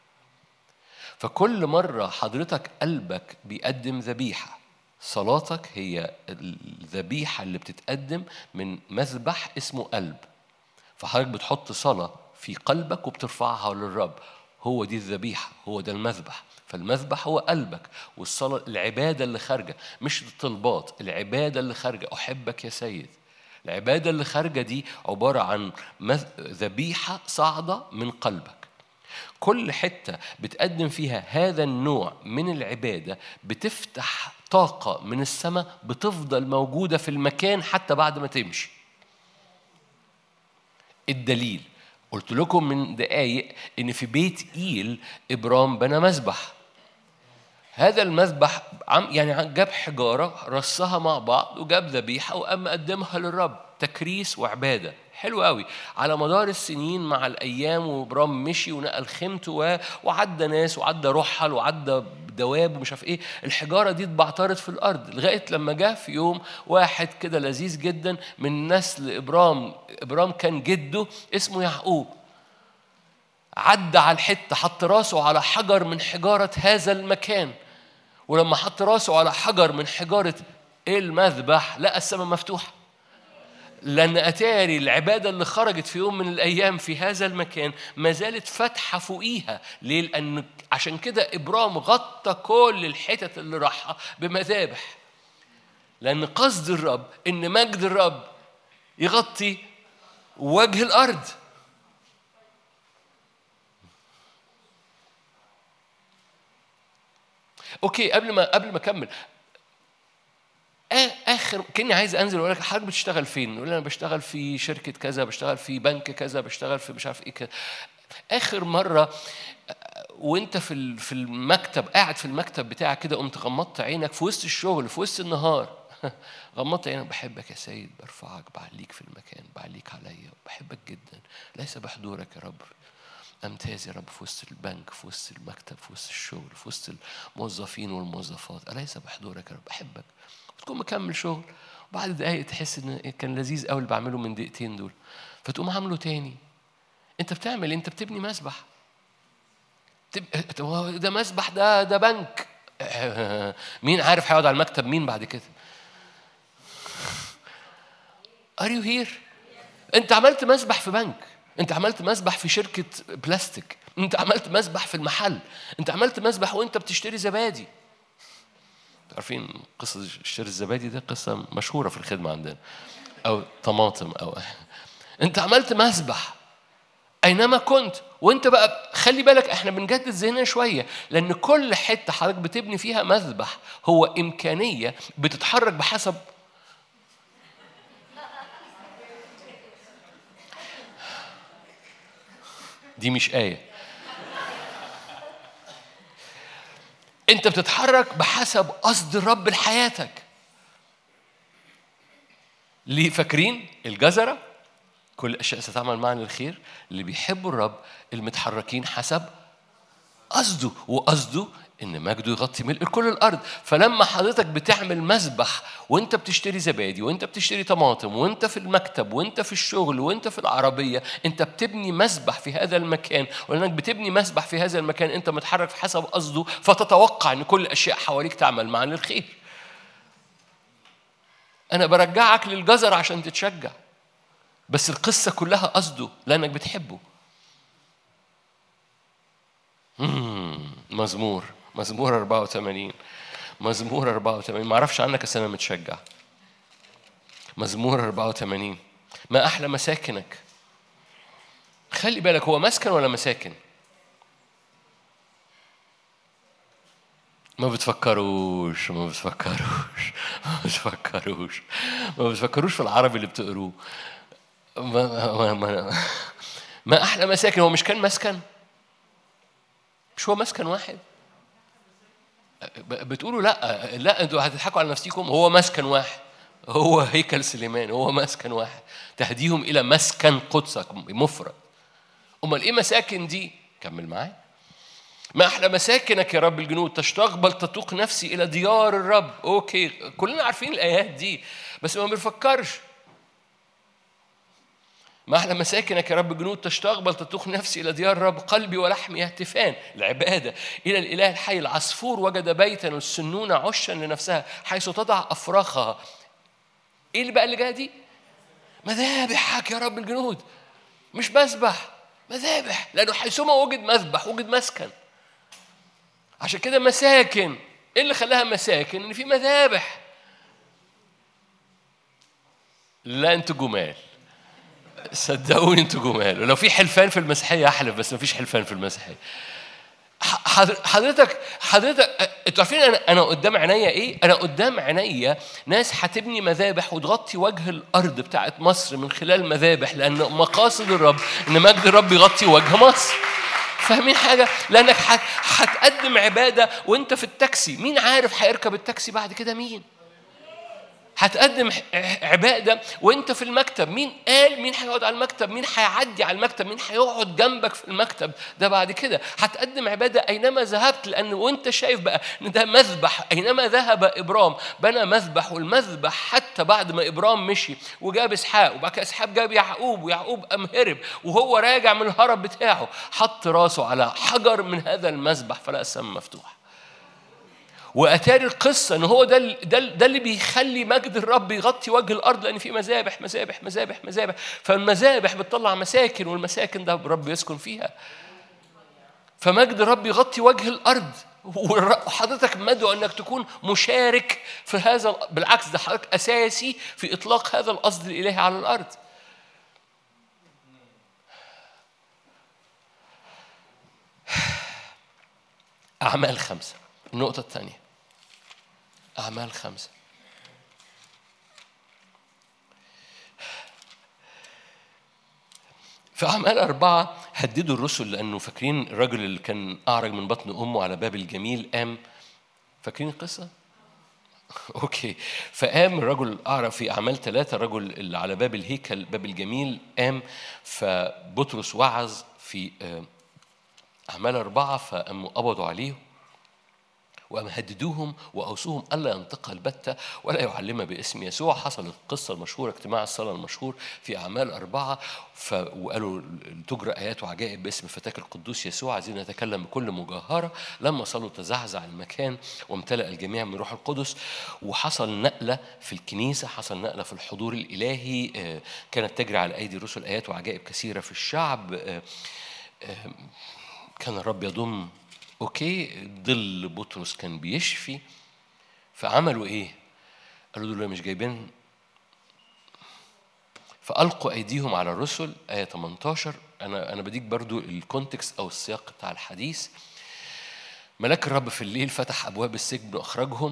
فكل مرة حضرتك قلبك بيقدم ذبيحة صلاتك هي الذبيحة اللي بتتقدم من مذبح اسمه قلب فحضرتك بتحط صلاة في قلبك وبترفعها للرب هو دي الذبيحة هو ده المذبح فالمذبح هو قلبك والصلاة العبادة اللي خارجة مش الطلبات العبادة اللي خارجة أحبك يا سيد العبادة اللي خارجة دي عبارة عن ذبيحة صاعدة من قلبك كل حتة بتقدم فيها هذا النوع من العبادة بتفتح طاقة من السماء بتفضل موجودة في المكان حتى بعد ما تمشي الدليل قلت لكم من دقايق ان في بيت ايل ابرام بنى مذبح هذا المذبح يعني جاب حجاره رصها مع بعض وجاب ذبيحه وقام قدمها للرب تكريس وعباده حلو قوي على مدار السنين مع الايام وبرام مشي ونقل خيمته وعدى ناس وعدى رحل وعدى دواب ومش عارف ايه الحجاره دي اتبعترت في الارض لغايه لما جاء في يوم واحد كده لذيذ جدا من نسل ابرام ابرام كان جده اسمه يعقوب عدى على الحته حط راسه على حجر من حجاره هذا المكان ولما حط راسه على حجر من حجاره المذبح لقى السماء مفتوحه لأن أتاري العبادة اللي خرجت في يوم من الأيام في هذا المكان ما زالت فاتحة فوقيها ليه؟ لأن عشان كده إبرام غطى كل الحتت اللي راحها بمذابح لأن قصد الرب إن مجد الرب يغطي وجه الأرض اوكي قبل ما قبل ما اكمل اخر كاني عايز انزل واقول لك حضرتك بتشتغل فين؟ يقول انا بشتغل في شركه كذا بشتغل في بنك كذا بشتغل في مش عارف ايه كذا اخر مره وانت في في المكتب قاعد في المكتب بتاعك كده قمت غمضت عينك في وسط الشغل في وسط النهار غمضت عينك بحبك يا سيد برفعك بعليك في المكان بعليك عليا بحبك جدا ليس بحضورك يا رب امتاز يا رب في وسط البنك في وسط المكتب في وسط الشغل في وسط الموظفين والموظفات أليس بحضورك يا رب بحبك تكون مكمل شغل وبعد دقايق تحس ان كان لذيذ قوي اللي بعمله من دقيقتين دول فتقوم عامله تاني انت بتعمل انت بتبني مسبح ده مسبح ده ده بنك مين عارف هيقعد على المكتب مين بعد كده ار يو هير انت عملت مسبح في بنك انت عملت مسبح في شركه بلاستيك انت عملت مسبح في المحل انت عملت مسبح وانت بتشتري زبادي عارفين قصة اشتري الزبادي ده قصة مشهورة في الخدمة عندنا أو طماطم أو أنت عملت مسبح أينما كنت وأنت بقى خلي بالك إحنا بنجدد ذهننا شوية لأن كل حتة حضرتك بتبني فيها مذبح هو إمكانية بتتحرك بحسب دي مش آية انت بتتحرك بحسب قصد الرب لحياتك ليه فاكرين الجزرة كل الأشياء ستعمل معا للخير اللي بيحبوا الرب المتحركين حسب قصده وقصده ان مجده يغطي ملء كل الارض فلما حضرتك بتعمل مسبح وانت بتشتري زبادي وانت بتشتري طماطم وانت في المكتب وانت في الشغل وانت في العربيه انت بتبني مسبح في هذا المكان ولانك بتبني مسبح في هذا المكان انت متحرك في حسب قصده فتتوقع ان كل الاشياء حواليك تعمل معا للخير انا برجعك للجزر عشان تتشجع بس القصه كلها قصده لانك بتحبه مم، مزمور مزمور 84 مزمور 84 ما اعرفش عنك بس انا متشجع مزمور 84 ما احلى مساكنك خلي بالك هو مسكن ولا مساكن ما بتفكروش ما بتفكروش ما بتفكروش ما بتفكروش في العربي اللي بتقروه ما, ما, ما, ما احلى مساكن هو مش كان مسكن مش هو مسكن واحد بتقولوا لا لا انتوا هتضحكوا على نفسكم هو مسكن واحد هو هيكل سليمان هو مسكن واحد تهديهم الى مسكن قدسك مفرد امال ايه مساكن دي كمل معايا ما احلى مساكنك يا رب الجنود تشتاق بل تتوق نفسي الى ديار الرب اوكي كلنا عارفين الايات دي بس ما بنفكرش ما أحلى مساكنك يا رب جنود تشتاق بل تتوق نفسي إلى ديار الرب قلبي ولحمي يهتفان العبادة إلى الإله الحي العصفور وجد بيتا والسنونة عشا لنفسها حيث تضع أفراخها إيه اللي بقى اللي جاية دي؟ مذابحك يا رب الجنود مش مذبح مذابح لأنه حيثما وجد مذبح وجد مسكن عشان كده مساكن إيه اللي خلاها مساكن؟ إن في مذابح لا أنتوا جمال صدقوني انتوا جمال ولو في حلفان في المسيحيه احلف بس ما فيش حلفان في المسيحيه حضرتك حضرتك انتوا عارفين انا انا قدام عينيا ايه؟ انا قدام عينيا ناس هتبني مذابح وتغطي وجه الارض بتاعت مصر من خلال مذابح لان مقاصد الرب ان مجد الرب يغطي وجه مصر. فاهمين حاجه؟ لانك هتقدم عباده وانت في التاكسي، مين عارف هيركب التاكسي بعد كده مين؟ هتقدم عبادة وانت في المكتب مين قال مين هيقعد على المكتب مين هيعدي على المكتب مين هيقعد جنبك في المكتب ده بعد كده هتقدم عبادة أينما ذهبت لأن وانت شايف بقى ان ده مذبح أينما ذهب إبرام بنى مذبح والمذبح حتى بعد ما إبرام مشي وجاب إسحاق وبعد كده إسحاق جاب يعقوب ويعقوب قام هرب وهو راجع من الهرب بتاعه حط راسه على حجر من هذا المذبح فلقى السماء مفتوح واتاري القصه ان هو ده ده ده اللي بيخلي مجد الرب يغطي وجه الارض لان في مذابح مذابح مذابح مذابح فالمذابح بتطلع مساكن والمساكن ده الرب يسكن فيها فمجد الرب يغطي وجه الارض وحضرتك مدعو انك تكون مشارك في هذا بالعكس ده حضرتك اساسي في اطلاق هذا القصد الالهي على الارض أعمال خمسة النقطة الثانية أعمال خمسة في أعمال أربعة هددوا الرسل لأنه فاكرين الراجل اللي كان أعرج من بطن أمه على باب الجميل قام فاكرين القصة؟ أوكي فقام الرجل أعرف في أعمال ثلاثة الرجل اللي على باب الهيكل باب الجميل قام فبطرس وعظ في أعمال أربعة فقاموا قبضوا عليه وقام هددوهم واوصوهم الا ينطق البتة ولا يعلم باسم يسوع حصل القصه المشهوره اجتماع الصلاه المشهور في اعمال اربعه ف... وقالوا تجرى ايات وعجائب باسم فتاك القدوس يسوع عايزين نتكلم بكل مجاهره لما صلوا تزعزع المكان وامتلأ الجميع من روح القدس وحصل نقله في الكنيسه حصل نقله في الحضور الالهي كانت تجري على ايدي الرسل ايات وعجائب كثيره في الشعب كان الرب يضم اوكي ظل بطرس كان بيشفي فعملوا ايه؟ قالوا دول مش جايبين فألقوا أيديهم على الرسل آية 18 أنا أنا بديك برضو الكونتكست أو السياق بتاع الحديث ملاك الرب في الليل فتح أبواب السجن وأخرجهم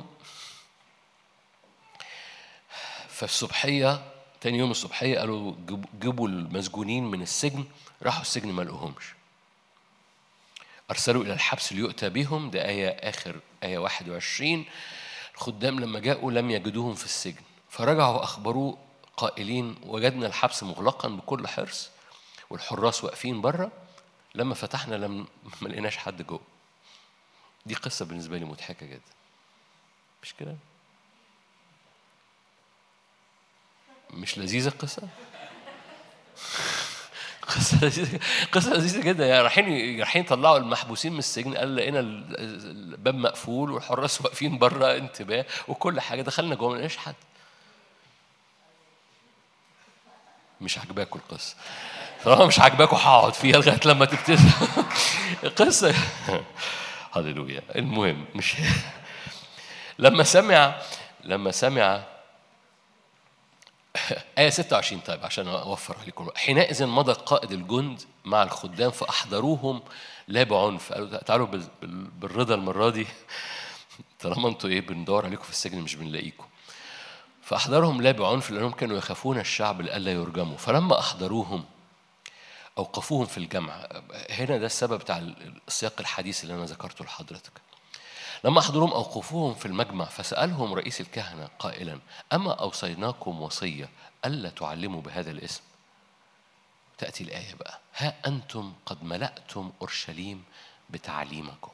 فالصبحية تاني يوم الصبحية قالوا جيبوا المسجونين من السجن راحوا السجن ما لقوهمش أرسلوا إلى الحبس ليؤتى بهم ده آية آخر آية 21 الخدام لما جاءوا لم يجدوهم في السجن فرجعوا وأخبروه قائلين وجدنا الحبس مغلقا بكل حرص والحراس واقفين بره لما فتحنا لم ما لقيناش حد جوه دي قصة بالنسبة لي مضحكة جدا مش كده؟ مش لذيذة القصة؟ قصة لذيذة قصة لذيذة جدا يعني رايحين رايحين يطلعوا المحبوسين من السجن قال لقينا الباب مقفول والحراس واقفين بره انتباه وكل حاجة دخلنا جوه ما لقيناش حد مش عاجباكوا القصة طالما مش عاجباكوا هقعد فيها لغاية لما تبتدي قصة هللويا المهم مش لما سمع لما سمع آية 26 طيب عشان أوفر عليكم حينئذ مضى قائد الجند مع الخدام فأحضروهم لا بعنف قالوا تعالوا بالرضا المرة دي طالما انتوا ايه بندور عليكم في السجن مش بنلاقيكم فأحضرهم لا بعنف لأنهم كانوا يخافون الشعب لئلا يرجموا فلما أحضروهم أوقفوهم في الجمع هنا ده السبب بتاع السياق الحديث اللي أنا ذكرته لحضرتك لما أحضرهم أوقفوهم في المجمع فسألهم رئيس الكهنة قائلا أما أوصيناكم وصية ألا تعلموا بهذا الاسم تأتي الآية بقى ها أنتم قد ملأتم أورشليم بتعليمكم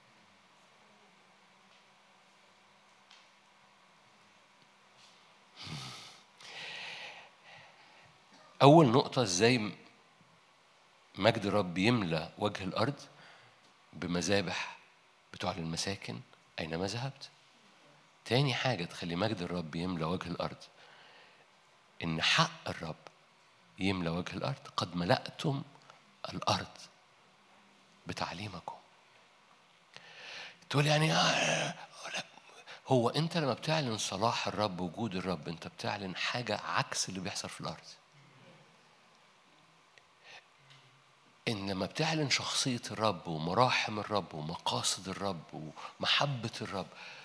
أول نقطة إزاي مجد الرب يملى وجه الأرض بمذابح بتوع المساكن أينما ذهبت تاني حاجة تخلي مجد الرب يملى وجه الأرض إن حق الرب يملى وجه الأرض قد ملأتم الأرض بتعليمكم تقول يعني آه لا هو أنت لما بتعلن صلاح الرب وجود الرب أنت بتعلن حاجة عكس اللي بيحصل في الأرض إن لما بتعلن شخصية الرب ومراحم الرب ومقاصد الرب ومحبة الرب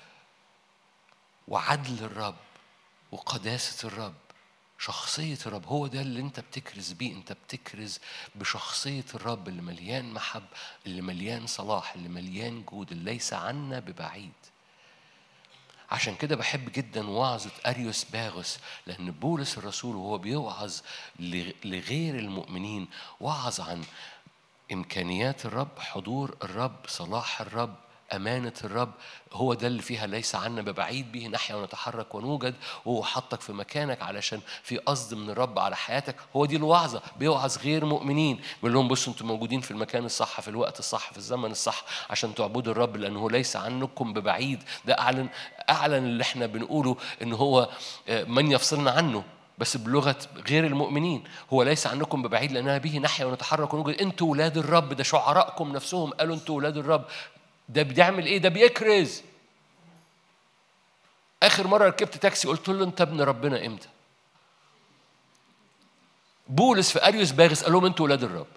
وعدل الرب وقداسة الرب شخصية الرب هو ده اللي انت بتكرز بيه انت بتكرز بشخصية الرب اللي مليان محب اللي مليان صلاح اللي مليان جود اللي ليس عنا ببعيد عشان كده بحب جدا وعظة أريوس باغوس لأن بولس الرسول وهو بيوعظ لغير المؤمنين وعظ عن إمكانيات الرب حضور الرب صلاح الرب أمانة الرب هو ده اللي فيها ليس عنا ببعيد به نحيا ونتحرك ونوجد وهو حطك في مكانك علشان في قصد من الرب على حياتك هو دي الوعظة بيوعظ غير مؤمنين بيقول لهم بصوا انتم موجودين في المكان الصح في الوقت الصح في الزمن الصح عشان تعبدوا الرب لأنه ليس عنكم ببعيد ده أعلن أعلن اللي احنا بنقوله إن هو آه، من يفصلنا عنه بس بلغة غير المؤمنين هو ليس عنكم ببعيد لأننا به نحيا ونتحرك ونوجد أنتوا ولاد الرب ده شعراءكم نفسهم قالوا أنتوا ولاد الرب ده بيعمل إيه ده بيكرز آخر مرة ركبت تاكسي قلت له أنت ابن ربنا إمتى بولس في أريوس باغس قال لهم أنتوا ولاد الرب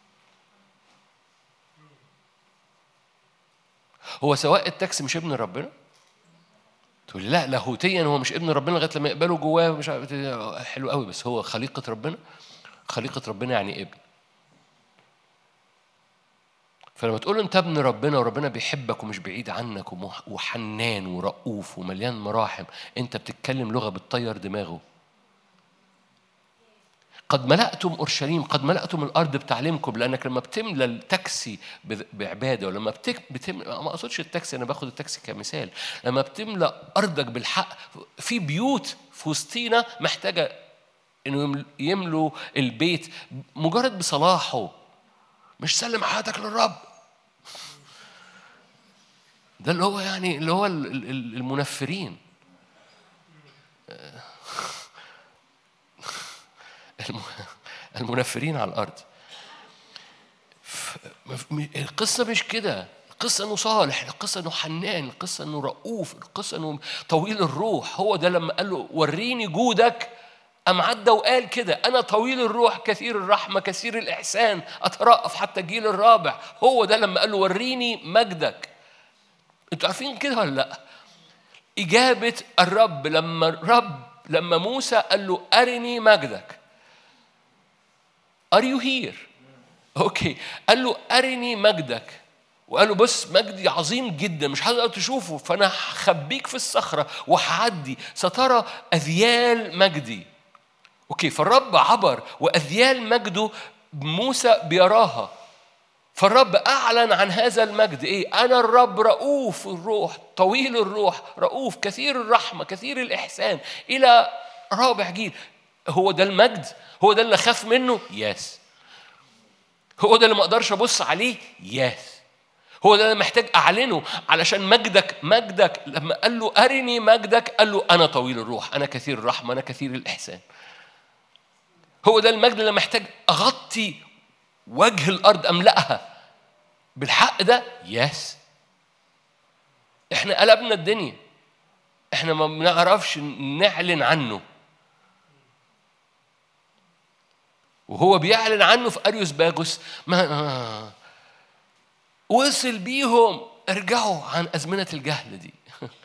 هو سواق التاكسي مش ابن ربنا تقول لي لا لاهوتيا هو مش ابن ربنا لغايه لما يقبله جواه مش عارف حلو قوي بس هو خليقه ربنا خليقه ربنا يعني ابن فلما تقول له انت ابن ربنا وربنا بيحبك ومش بعيد عنك وحنان ورؤوف ومليان مراحم انت بتتكلم لغه بتطير دماغه قد ملأتم أورشليم قد ملأتم الأرض بتعليمكم لأنك لما بتملى التاكسي بعبادة ولما بتملى ما أقصدش التاكسي أنا باخد التاكسي كمثال لما بتملى أرضك بالحق في بيوت في وسطينا محتاجة إنه يملوا البيت مجرد بصلاحه مش سلم حياتك للرب ده اللي هو يعني اللي هو المنفرين المنفرين على الارض القصه مش كده القصة انه صالح، القصة انه حنان، القصة انه رؤوف، القصة انه طويل الروح، هو ده لما قال له وريني جودك أم عدى وقال كده أنا طويل الروح كثير الرحمة كثير الإحسان أترأف حتى الجيل الرابع هو ده لما قال له وريني مجدك أنتوا عارفين كده ولا لأ؟ إجابة الرب لما الرب لما موسى قال له أرني مجدك Are you here? اوكي قال له أرني مجدك وقالوا بص مجدي عظيم جدا مش هتقدر تشوفه فانا هخبيك في الصخره وهعدي سترى اذيال مجدي اوكي فالرب عبر واذيال مجده موسى بيراها فالرب اعلن عن هذا المجد ايه انا الرب رؤوف الروح طويل الروح رؤوف كثير الرحمه كثير الاحسان الى رابع جيل هو ده المجد هو ده اللي اخاف منه يس هو ده اللي ما اقدرش ابص عليه يس هو ده اللي محتاج اعلنه علشان مجدك مجدك لما قال له ارني مجدك قال له انا طويل الروح انا كثير الرحمه انا كثير الاحسان هو ده المجد اللي محتاج اغطي وجه الارض املاها بالحق ده يس احنا قلبنا الدنيا احنا ما بنعرفش نعلن عنه وهو بيعلن عنه في اريوس باغوس ما وصل بيهم ارجعوا عن ازمنه الجهل دي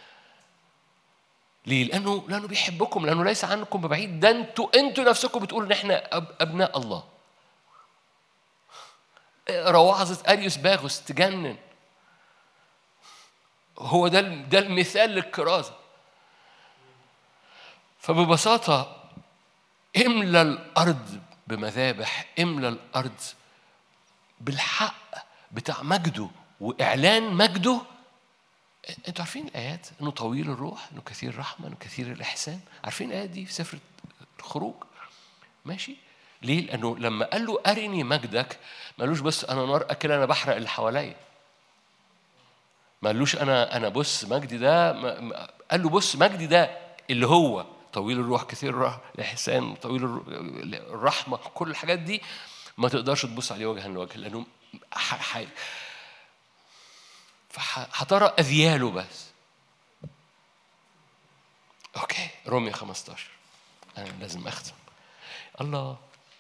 ليه؟ لأنه لأنه بيحبكم لأنه ليس عنكم ببعيد ده أنتوا أنتوا نفسكم بتقولوا إن إحنا أب أبناء الله. اقرا وعظة أريوس باغوس تجنن. هو ده ده المثال للكرازة. فببساطة املى الأرض بمذابح، املى الأرض بالحق بتاع مجده وإعلان مجده انتوا عارفين الايات انه طويل الروح انه كثير الرحمه انه كثير الاحسان عارفين الايات دي في سفر الخروج ماشي ليه لانه لما قال له ارني مجدك ما قالوش بس انا نار اكل انا بحرق اللي حواليا ما قالوش انا انا بص مجدي ده قال له بص مجدي ده اللي هو طويل الروح كثير الاحسان طويل الرحمه كل الحاجات دي ما تقدرش تبص عليه وجها لوجه لانه فهترى أذياله بس أوكي رومية 15 أنا لازم أختم الله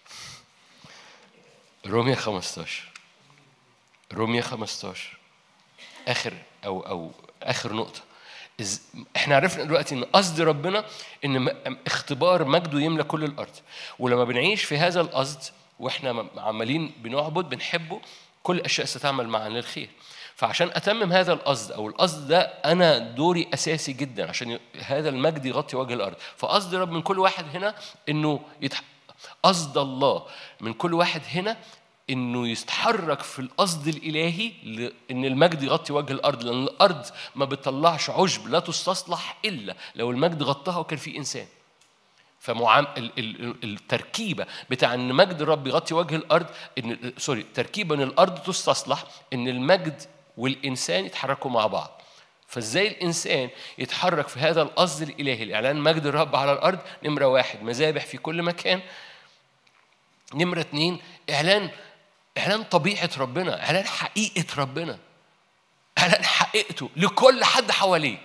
رومية 15 رومية 15 آخر أو أو آخر نقطة احنا عرفنا دلوقتي ان قصد ربنا ان اختبار مجده يملى كل الارض ولما بنعيش في هذا القصد واحنا عمالين بنعبد بنحبه كل الاشياء ستعمل معا للخير فعشان اتمم هذا القصد او القصد ده انا دوري اساسي جدا عشان هذا المجد يغطي وجه الارض فقصد رب من كل واحد هنا انه يتح... قصد الله من كل واحد هنا انه يتحرك في القصد الالهي ان المجد يغطي وجه الارض لان الارض ما بتطلعش عشب لا تستصلح الا لو المجد غطاها وكان في انسان فمعام التركيبه بتاع ان مجد الرب يغطي وجه الارض ان سوري تركيبه ان الارض تستصلح ان المجد والإنسان يتحركوا مع بعض فازاي الانسان يتحرك في هذا القصد الالهي لاعلان مجد الرب على الارض نمره واحد مذابح في كل مكان نمره اثنين اعلان اعلان طبيعه ربنا اعلان حقيقه ربنا اعلان حقيقته لكل حد حواليك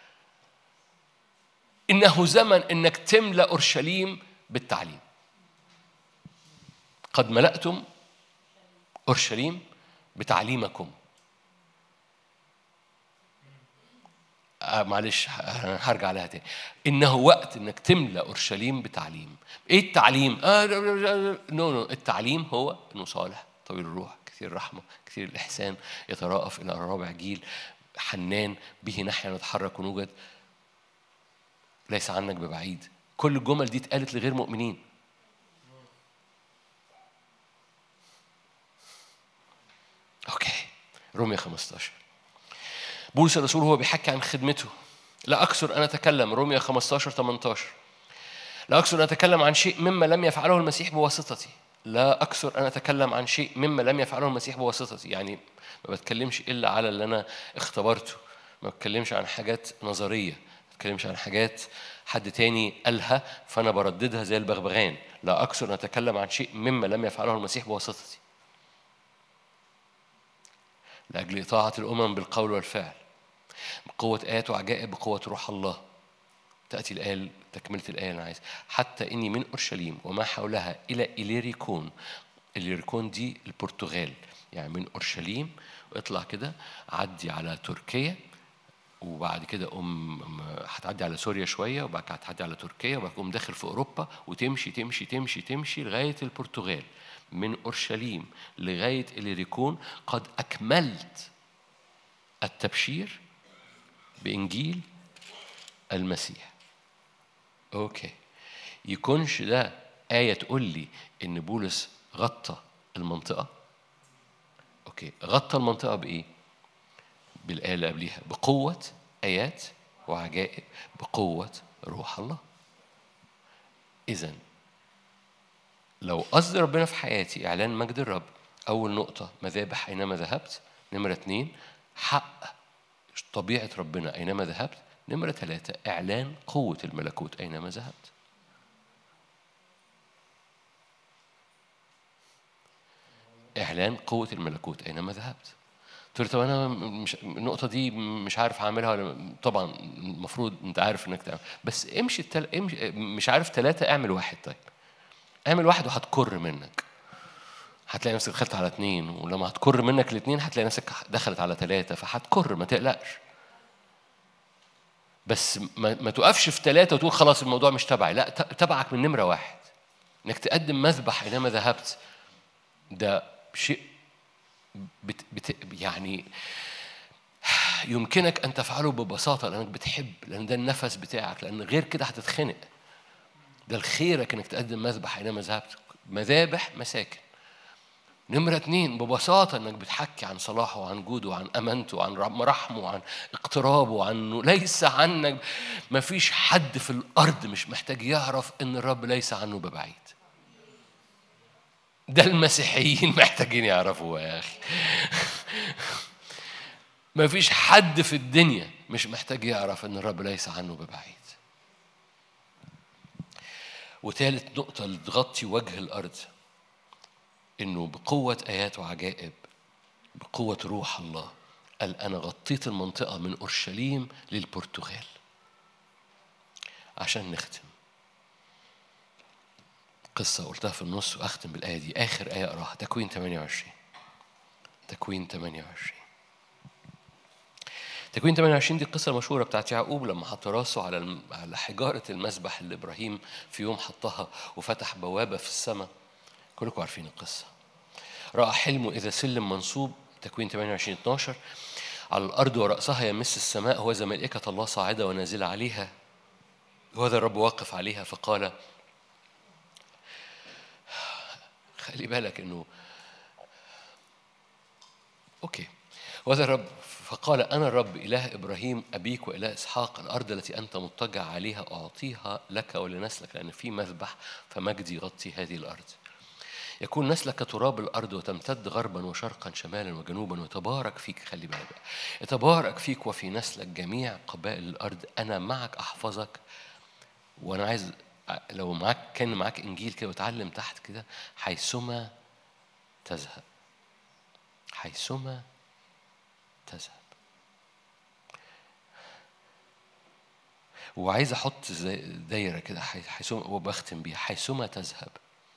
انه زمن انك تملا اورشليم بالتعليم قد ملأتم اورشليم بتعليمكم آه معلش هرجع لها تاني انه وقت انك تملا اورشليم بتعليم ايه التعليم آه نو نو التعليم هو انه صالح طويل الروح كثير الرحمه كثير الاحسان يتراءف الى رابع جيل حنان به نحيا نتحرك ونوجد ليس عنك ببعيد كل الجمل دي اتقالت لغير مؤمنين اوكي رومية 15 بولس الرسول هو بيحكي عن خدمته لا أكثر أن أتكلم روميا 15 18 لا أكثر أن أتكلم عن شيء مما لم يفعله المسيح بواسطتي لا أكثر أن أتكلم عن شيء مما لم يفعله المسيح بواسطتي يعني ما بتكلمش إلا على اللي أنا اختبرته ما بتكلمش عن حاجات نظرية ما بتكلمش عن حاجات حد تاني قالها فأنا برددها زي البغبغان لا أكثر أن أتكلم عن شيء مما لم يفعله المسيح بواسطتي لأجل إطاعة الأمم بالقول والفعل بقوة آيات وعجائب بقوة روح الله تأتي الآية تكملة الآية أنا عايز حتى إني من أورشليم وما حولها إلى إليريكون إليريكون دي البرتغال يعني من أورشليم واطلع كده عدي على تركيا وبعد كده قوم هتعدي على سوريا شويه وبعد كده هتعدي على تركيا وبعد كده داخل في اوروبا وتمشي تمشي تمشي تمشي لغايه البرتغال من اورشليم لغايه اليريكون قد اكملت التبشير بإنجيل المسيح أوكي يكونش ده آية تقول لي إن بولس غطى المنطقة أوكي غطى المنطقة بإيه؟ بالآية اللي قبليها بقوة آيات وعجائب بقوة روح الله إذا لو قصد ربنا في حياتي إعلان مجد الرب أول نقطة مذابح أينما ذهبت نمرة اتنين حق طبيعة ربنا أينما ذهبت نمرة ثلاثة إعلان قوة الملكوت أينما ذهبت إعلان قوة الملكوت أينما ذهبت قلت له طب أنا مش النقطة دي مش عارف أعملها ولا طبعا المفروض أنت عارف إنك تعمل بس امشي التل... امشي مش عارف ثلاثة اعمل واحد طيب اعمل واحد وهتكر منك هتلاقي نفسك دخلت على اثنين ولما هتكر منك الاثنين هتلاقي نفسك دخلت على ثلاثة فهتكر ما تقلقش بس ما, ما توقفش في ثلاثة وتقول خلاص الموضوع مش تبعي لا تبعك من نمرة واحد انك تقدم مذبح اينما ذهبت ده شيء بت بت يعني يمكنك ان تفعله ببساطه لانك بتحب لان ده النفس بتاعك لان غير كده هتتخنق ده الخيرك انك تقدم مذبح اينما ذهبت مذابح مساكن نمرة اتنين ببساطة انك بتحكي عن صلاحه وعن جوده وعن امانته وعن مراحمه وعن اقترابه وعنه ليس عنك ما فيش حد في الارض مش محتاج يعرف ان الرب ليس عنه ببعيد ده المسيحيين محتاجين يعرفوه يا اخي ما فيش حد في الدنيا مش محتاج يعرف ان الرب ليس عنه ببعيد وثالث نقطة اللي تغطي وجه الأرض إنه بقوة آيات وعجائب بقوة روح الله قال أنا غطيت المنطقة من أورشليم للبرتغال عشان نختم قصة قلتها في النص وأختم بالآية دي آخر آية أقراها تكوين 28 تكوين 28 تكوين 28 دي القصة المشهورة بتاعت يعقوب لما حط راسه على على حجارة المسبح اللي إبراهيم في يوم حطها وفتح بوابة في السماء كلكم عارفين القصة رأى حلمه إذا سلم منصوب تكوين 28 12 على الأرض ورأسها يمس السماء هو زي ملائكة الله صاعدة ونازلة عليها وهذا الرب واقف عليها فقال خلي بالك انه اوكي وهذا الرب فقال انا الرب اله ابراهيم ابيك واله اسحاق الارض التي انت مضطجع عليها اعطيها لك ولنسلك لان في مذبح فمجدي يغطي هذه الارض يكون نسلك تراب الارض وتمتد غربا وشرقا شمالا وجنوبا وتبارك فيك خلي بالك يتبارك فيك وفي نسلك جميع قبائل الارض انا معك احفظك وانا عايز لو معاك كان معاك انجيل كده وتعلم تحت كده حيثما تذهب حيثما تذهب وعايز احط دايره كده حيثما وبختم بيها حيثما تذهب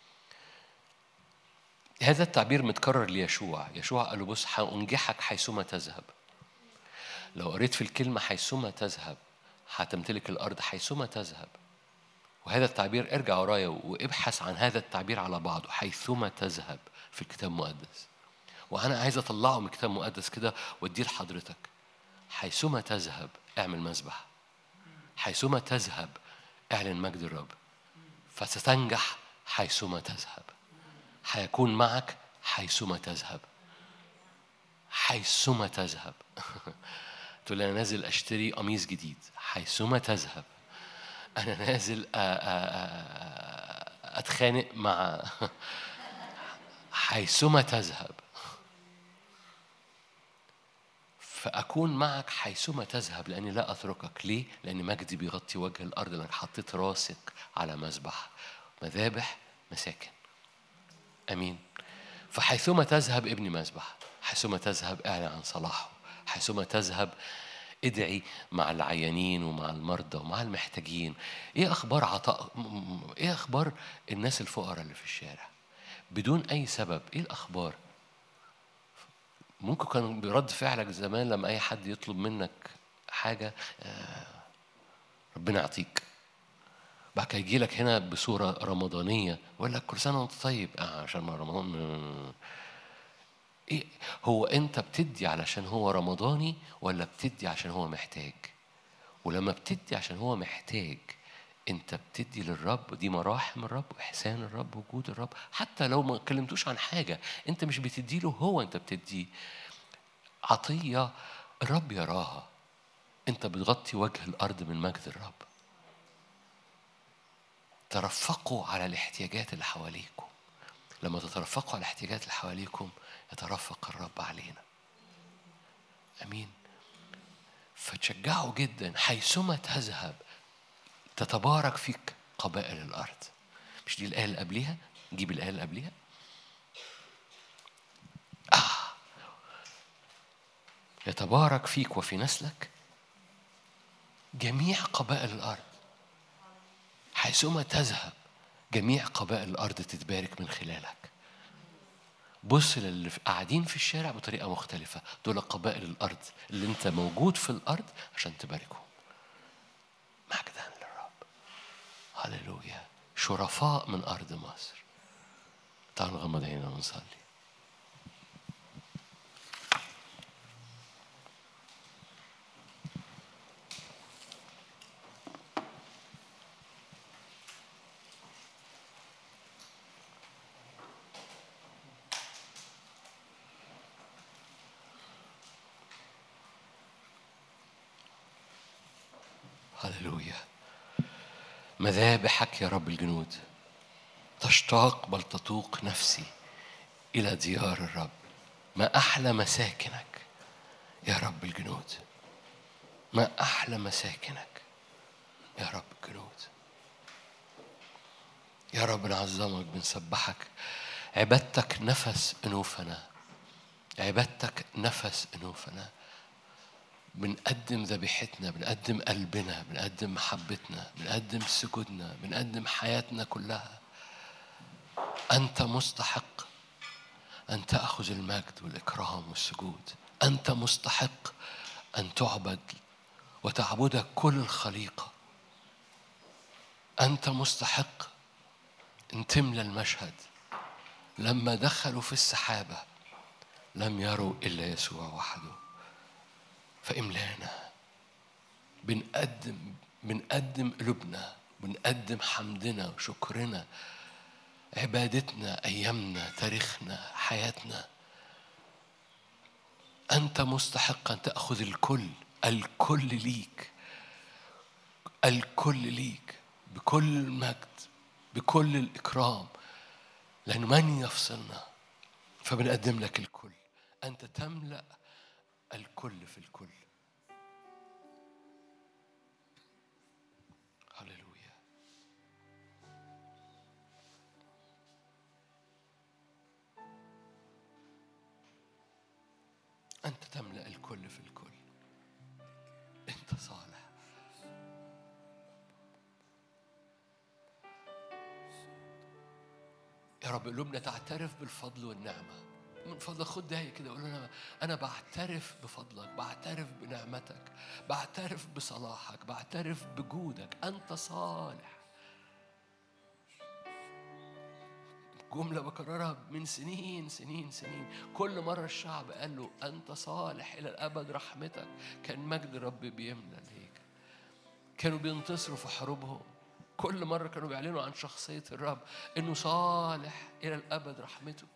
هذا التعبير متكرر ليشوع يشوع قال له بص هأنجحك حيثما تذهب لو قريت في الكلمة حيثما تذهب هتمتلك الأرض حيثما تذهب وهذا التعبير ارجع ورايا وابحث عن هذا التعبير على بعضه حيثما تذهب في الكتاب المقدس وانا عايز اطلعه من الكتاب المقدس كده واديه لحضرتك حيثما تذهب اعمل مذبح حيثما تذهب اعلن مجد الرب فستنجح حيثما تذهب هيكون معك حيثما تذهب حيثما تذهب تقول انا نازل اشتري قميص جديد حيثما تذهب انا نازل اتخانق مع حيثما تذهب فأكون معك حيثما تذهب لأني لا أتركك ليه؟ لأن مجدي بيغطي وجه الأرض لأنك حطيت راسك على مذبح مذابح مساكن امين فحيثما تذهب ابني مذبح حيثما تذهب اعلن عن صلاحه حيثما تذهب ادعي مع العيانين ومع المرضى ومع المحتاجين ايه اخبار عطاء ايه اخبار الناس الفقراء اللي في الشارع بدون اي سبب ايه الاخبار ممكن كان برد فعلك زمان لما اي حد يطلب منك حاجه آه، ربنا يعطيك بعد كده يجي لك هنا بصورة رمضانية ويقول لك كل سنة وأنت طيب آه عشان ما رمضان إيه هو أنت بتدي علشان هو رمضاني ولا بتدي عشان هو محتاج ولما بتدي عشان هو محتاج انت بتدي للرب دي مراحم الرب واحسان الرب وجود الرب حتى لو ما كلمتوش عن حاجه انت مش بتدي له هو انت بتديه عطيه الرب يراها انت بتغطي وجه الارض من مجد الرب ترفقوا على الاحتياجات اللي حواليكم لما تترفقوا على الاحتياجات اللي حواليكم يترفق الرب علينا امين فتشجعوا جدا حيثما تذهب تتبارك فيك قبائل الارض مش دي الايه اللي قبليها نجيب الايه اللي قبليها آه. يتبارك فيك وفي نسلك جميع قبائل الارض حيثما تذهب جميع قبائل الارض تتبارك من خلالك بص للي قاعدين في الشارع بطريقه مختلفه دول قبائل الارض اللي انت موجود في الارض عشان تباركهم مجدا للرب هللويا شرفاء من ارض مصر تعالوا نغمض عينينا ونصلي هللويا مذابحك يا رب الجنود تشتاق بل تطوق نفسي إلى ديار الرب ما أحلى مساكنك يا رب الجنود ما أحلى مساكنك يا رب الجنود يا رب نعظمك بنسبحك عبادتك نفس أنوفنا عبادتك نفس أنوفنا بنقدم ذبيحتنا بنقدم قلبنا بنقدم محبتنا بنقدم سجودنا بنقدم حياتنا كلها أنت مستحق أن تأخذ المجد والإكرام والسجود أنت مستحق أن تعبد وتعبدك كل الخليقة أنت مستحق أن تملى المشهد لما دخلوا في السحابة لم يروا إلا يسوع وحده فإملانا بنقدم بنقدم قلوبنا بنقدم حمدنا وشكرنا عبادتنا أيامنا تاريخنا حياتنا أنت مستحق أن تأخذ الكل الكل ليك الكل ليك بكل المجد بكل الإكرام لأن من يفصلنا فبنقدم لك الكل أنت تملأ الكل في الكل هللويا أنت تملأ الكل في الكل أنت صالح يا رب قلوبنا تعترف بالفضل والنعمه من فضلك خد دقايق كده قول له انا انا بعترف بفضلك بعترف بنعمتك بعترف بصلاحك بعترف بجودك انت صالح جملة بكررها من سنين سنين سنين كل مرة الشعب قال له أنت صالح إلى الأبد رحمتك كان مجد الرب بيملى الهيكل كانوا بينتصروا في حروبهم كل مرة كانوا بيعلنوا عن شخصية الرب إنه صالح إلى الأبد رحمته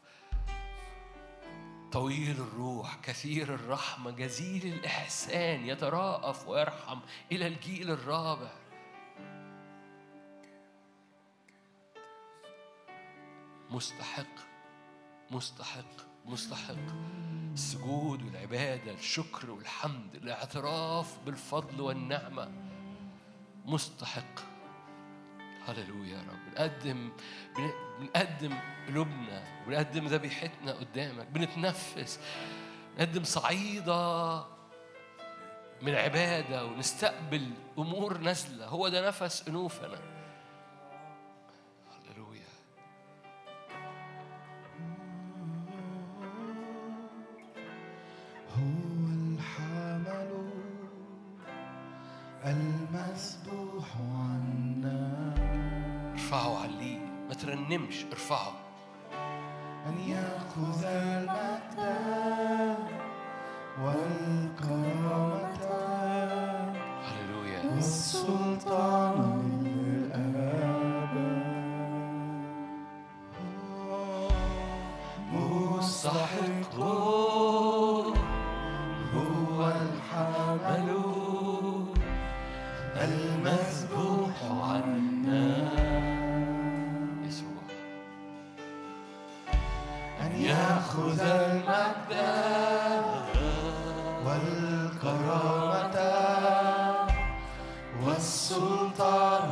طويل الروح كثير الرحمة جزيل الإحسان يتراءف ويرحم إلى الجيل الرابع مستحق مستحق مستحق السجود والعبادة الشكر والحمد الاعتراف بالفضل والنعمة مستحق هللويا يا رب بنقدم بنقدم قلوبنا بنقدم ذبيحتنا قدامك بنتنفس نقدم صعيدة من عبادة ونستقبل أمور نازلة هو ده نفس أنوفنا هللويا هو الحمل المسبوح عنا ارفعه عليه ما ترنمش ارفعه أن يأخذ المجد والكرامة هللويا والسلطان للأبد مستحق هو الحمل المذبوح عنا يسوع أن يأخذ المجد والكرامة والسلطان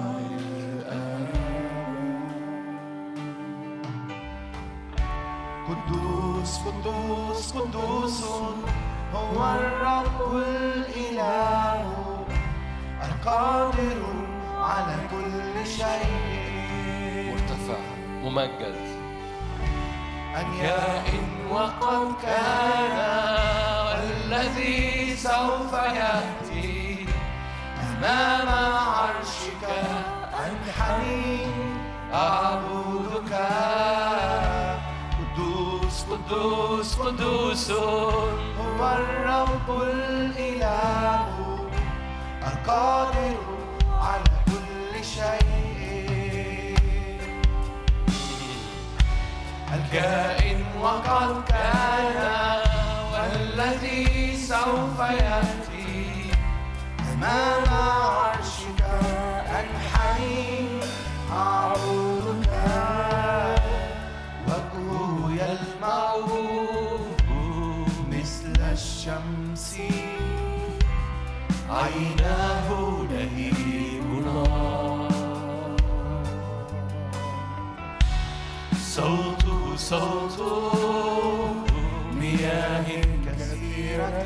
للأبد قدوس قدوس قدوس هو الرب الإله القادر على كل شيء مرتفع ممجد أن كائن وقد كان والذي سوف يأتي أمام عرشك أنحني أعبدك قدوس قدوس قدوس هو الرب الإله القادر على كل شيء الكائن وقد كان والذي سوف يأتي أمام عرشك أنحني أعبدك وجهه يلمع مثل الشمس عيناه لهيب نار صوته صوت مياه كثيرة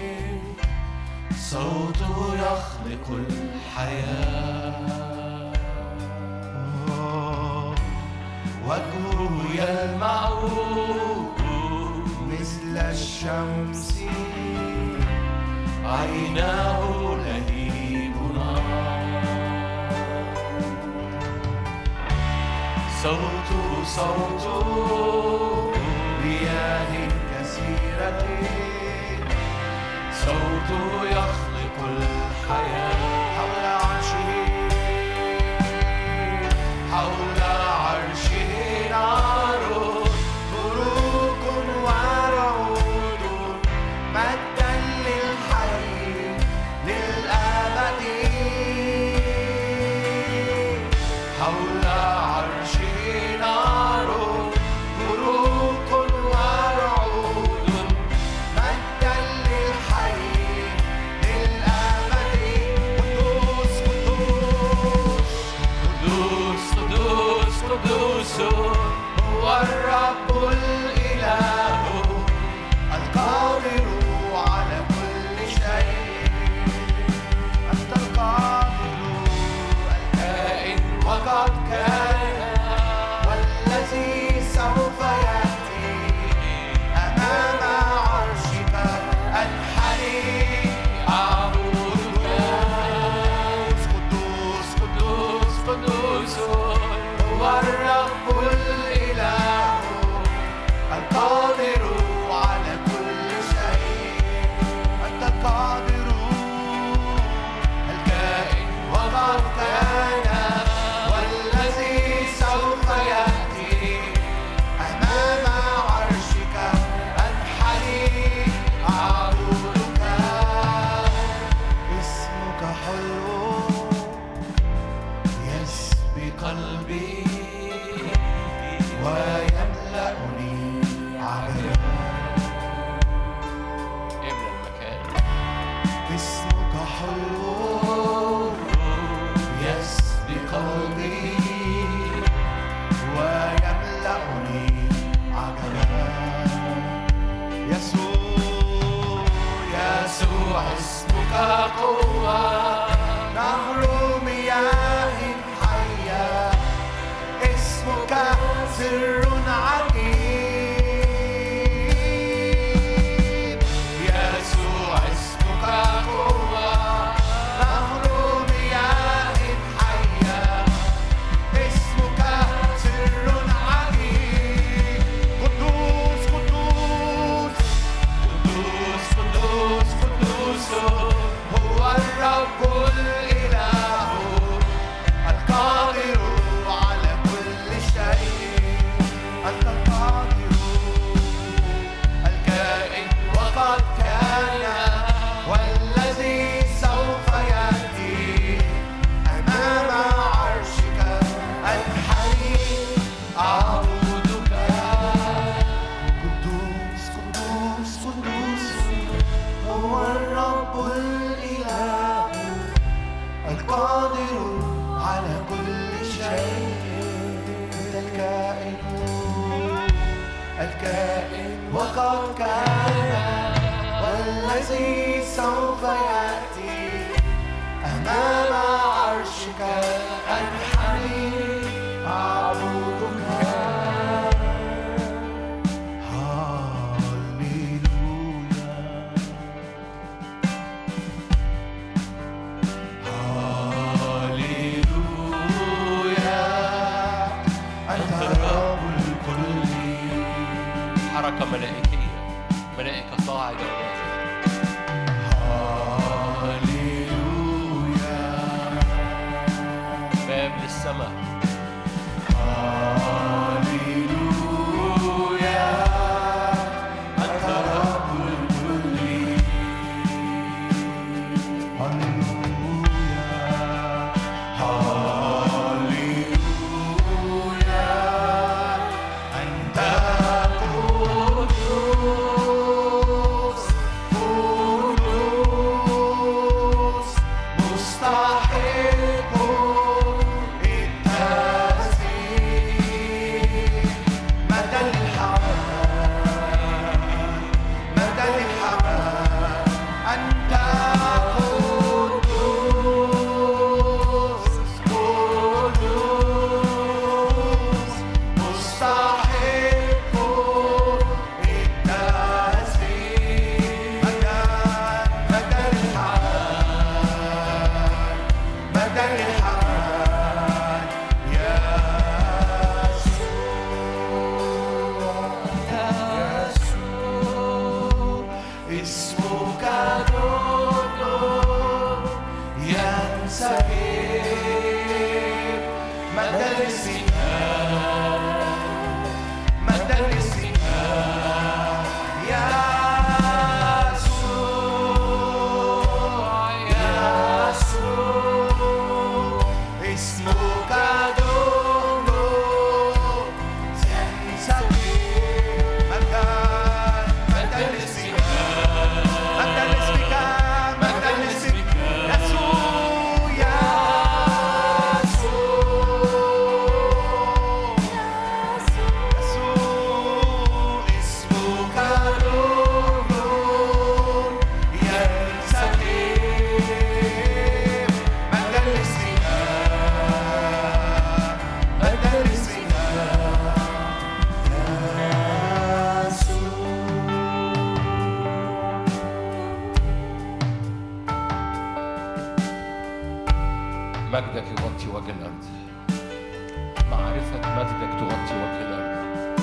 صوته يخلق الحياة وجهه يلمع مثل الشمس عيناه لهيب نار صوته صوت مياه كثيرة صوته يخلق الحياة حول عرشه حول عرشه نار بروق ورعود مجدا للحي للأبد حول عرشه نار بروق ورعود مجدا للحي للأبد قدوس قدوس قدوس قدوس قدوس هو الرب الإله القادر على كل شيء أنت القادر كائن وقد كان والذي سوف يأتي أمام عرشك أنحني أعبدك قدوس قدوس قدوس قدوس هو الرب الإله القادر على كل شيء أنت القادر الكائن وقد كان والذي سوف يأتي أمام عرشك أنحني أعبدك اسمك حلو يسبي قلبي ويملأني عجبا املى المكان اسمك حلو يسبي قلبي ويملأني عجبا يسوع يسوع اسمك قوة نهر مياه حية اسمك سر عجيب يسوع اسمك قوة نهر مياه حية اسمك سر عجيب الذي سوف يأتي أمام عرشك أنحني أعبدك هاليلويا هاليلويا أنت رب الكل حركة ملائكية ملائكة صاعدة ونازلة هاليلويا باب للسماء هاليلويا أنت رب الكل هاليلويا هاليلويا أنت قدوس قدوس مستحق التسبيح مدى الحمام مدى الحمام أنت قدوس قدوس مستحق التسبيح مدى مدى الحمام مدى الحمام يسوع يسوع اسمك نور ينسكب مدى السماء مدى السماء يسوع يسوع اسمك نور ينسكب مدى مدى السماء مدى الاسمك مدى الاسمك يسوع يسوع يسوع اسمك نور ينسكب مدى السماء مدى السماء مجدك يغطي وجه الأرض معرفة مجدك تغطي وجه الأرض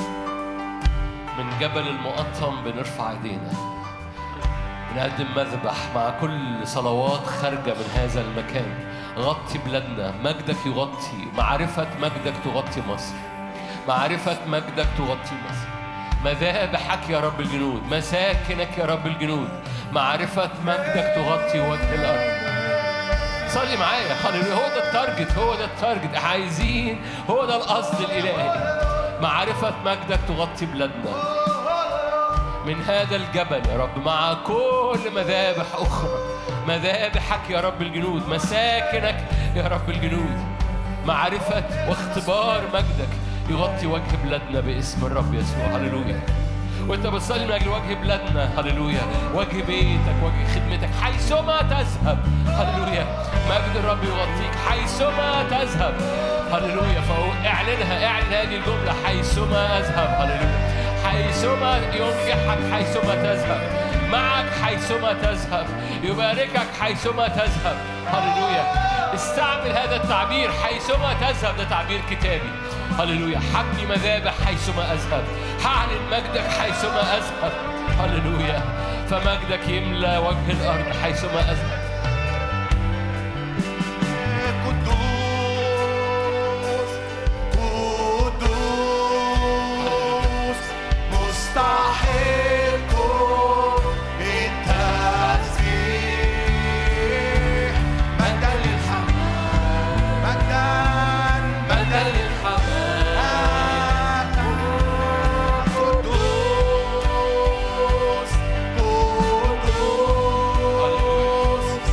من جبل المقطم بنرفع ايدينا بنقدم مذبح مع كل صلوات خارجة من هذا المكان غطي بلادنا مجدك يغطي معرفة مجدك تغطي مصر معرفة مجدك تغطي مصر مذابحك يا رب الجنود مساكنك يا رب الجنود معرفة مجدك تغطي وجه الأرض صلي معايا هللويا هو ده التارجت هو ده التارجت عايزين هو ده القصد الالهي معرفة مجدك تغطي بلادنا من هذا الجبل يا رب مع كل مذابح أخرى مذابحك يا رب الجنود مساكنك يا رب الجنود معرفة واختبار مجدك يغطي وجه بلادنا باسم الرب يسوع هللويا وانت بتصلي من اجل وجه بلادنا هللويا وجه بيتك وجه خدمتك حيثما تذهب هللويا مجد الرب يغطيك حيثما تذهب هللويا فهو اعلنها اعلن هذه الجمله حيثما اذهب هللويا حيثما ينجحك حيثما تذهب معك حيثما تذهب يباركك حيثما تذهب هللويا استعمل هذا التعبير حيثما تذهب ده تعبير كتابي هللويا حبني مذابح حيثما اذهب هعلن مجدك حيثما اذهب هللويا فمجدك يملى وجه الارض حيثما اذهب قدوس قدوس مستحق التسبيح مجدا للحمام مجدا مجدا للحمام قدوس قدوس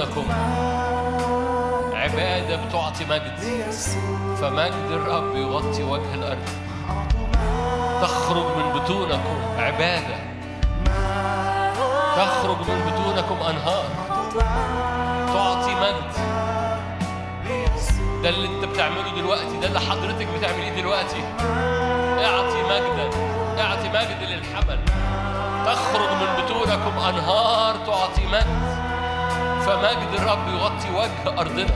بطونكم عبادة بتعطي مجد فمجد الرب يغطي وجه الأرض تخرج من بطونكم عبادة تخرج من بطونكم أنهار تعطي مجد ده اللي انت بتعمله دلوقتي ده اللي حضرتك بتعمليه دلوقتي اعطي مجدا اعطي مجد للحمل تخرج من بطونكم انهار تعطي مجد فمجد الرب يغطي وجه ارضنا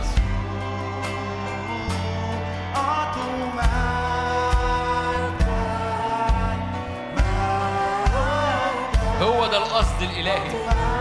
هو ده القصد الالهي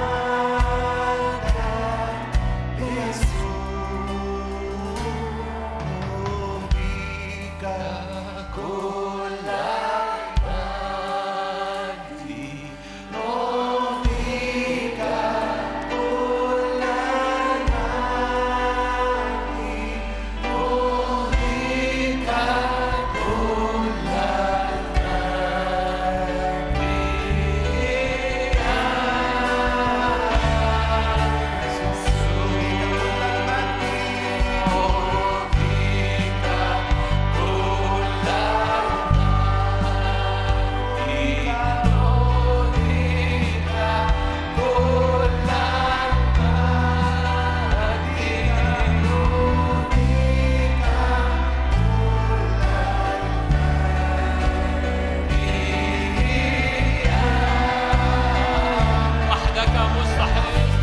وحدك مستحق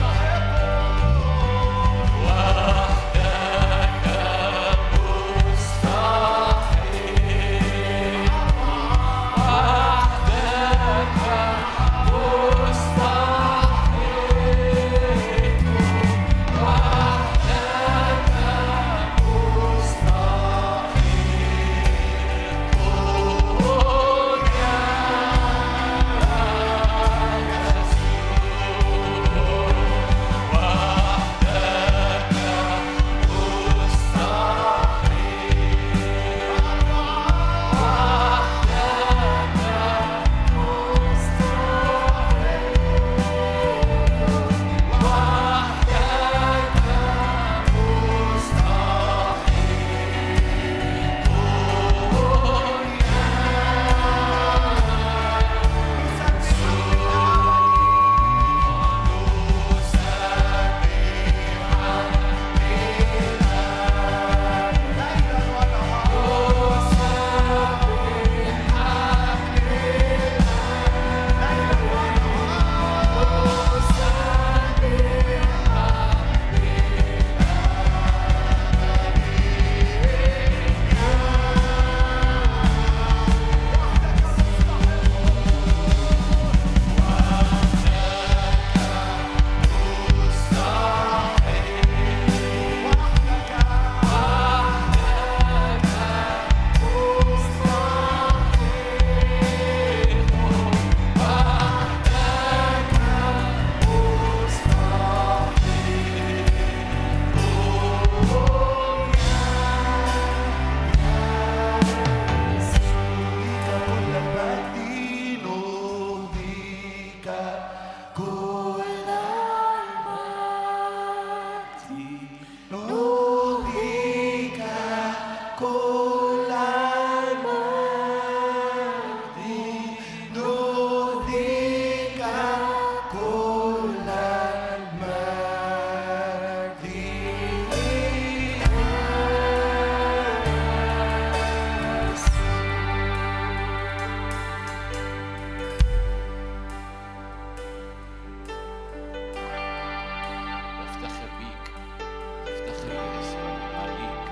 نفتخر بيك نفتخر باسمك عليك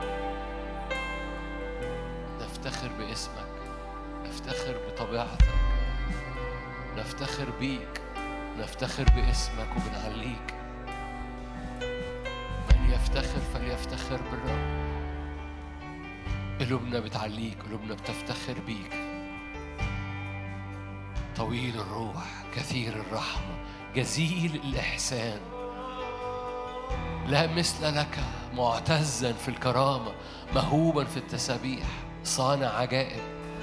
نفتخر باسمك نفتخر بطبيعتك نفتخر بيك نفتخر باسمك وبنعليك من يفتخر فليفتخر بالرب قلوبنا بتعليك قلوبنا بتفتخر بيك طويل الروح كثير الرحمة جزيل الإحسان لا مثل لك معتزا في الكرامة مهوبا في التسابيح صانع عجائب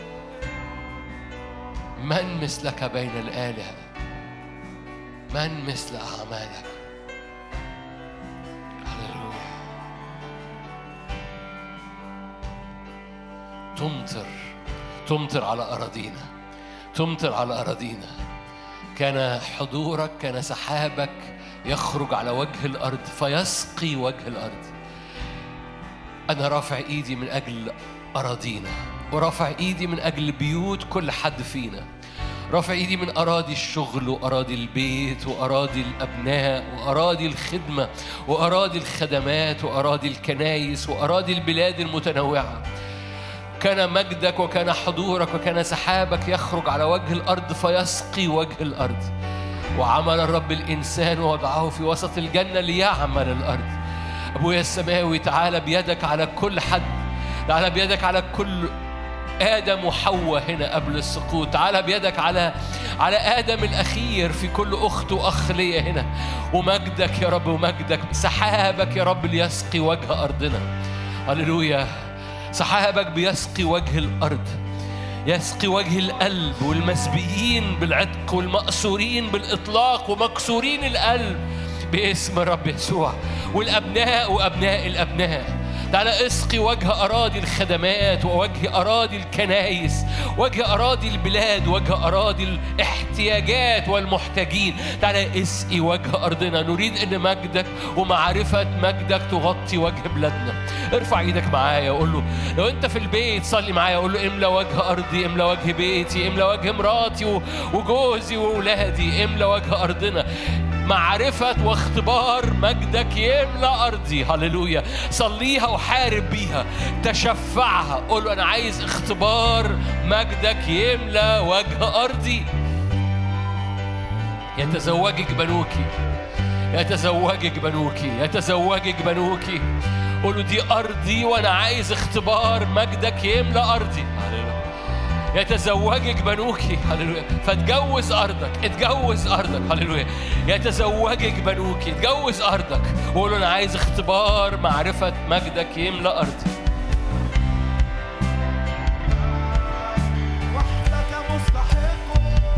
من مثلك بين الآلهة من مثل أعمالك تمطر تمطر على أراضينا تمطر على أراضينا كان حضورك كان سحابك يخرج على وجه الأرض فيسقي وجه الأرض أنا رافع إيدي من أجل أراضينا ورافع إيدي من أجل بيوت كل حد فينا رافع إيدي من أراضي الشغل وأراضي البيت وأراضي الأبناء وأراضي الخدمة وأراضي الخدمات وأراضي الكنايس وأراضي البلاد المتنوعة كان مجدك وكان حضورك وكان سحابك يخرج على وجه الأرض فيسقي وجه الأرض وعمل الرب الإنسان ووضعه في وسط الجنة ليعمل الأرض أبويا السماوي تعالى بيدك على كل حد تعالى بيدك على كل آدم وحواء هنا قبل السقوط تعالى بيدك على على آدم الأخير في كل أخت وأخ ليا هنا ومجدك يا رب ومجدك سحابك يا رب ليسقي وجه أرضنا هللويا سحابك بيسقي وجه الأرض يسقي وجه القلب والمسبيين بالعتق والمأسورين بالإطلاق ومكسورين القلب باسم الرب يسوع والأبناء وأبناء الأبناء تعالى اسقي وجه أراضي الخدمات ووجه أراضي الكنائس وجه أراضي البلاد وجه أراضي الاحتياجات والمحتاجين تعالى اسقي وجه أرضنا نريد أن مجدك ومعرفة مجدك تغطي وجه بلادنا ارفع ايدك معايا وقول له لو انت في البيت صلي معايا قول له املى وجه ارضي املى وجه بيتي املى وجه مراتي و- وجوزي واولادي املى وجه ارضنا معرفة واختبار مجدك يملى أرضي هللويا صليها وحارب بيها تشفعها قول له أنا عايز اختبار مجدك يملى وجه أرضي يتزوجك بنوكي يتزوجك بنوكي يتزوجك بنوكي قولوا دي أرضي وأنا عايز اختبار مجدك يملى أرضي هللويا يتزوجك بنوكي هللويا فتجوز أرضك اتجوز أرضك هللويا يتزوجك بنوكي اتجوز أرضك وقول له أنا عايز اختبار معرفة مجدك يملى أرضي وحدك مستحق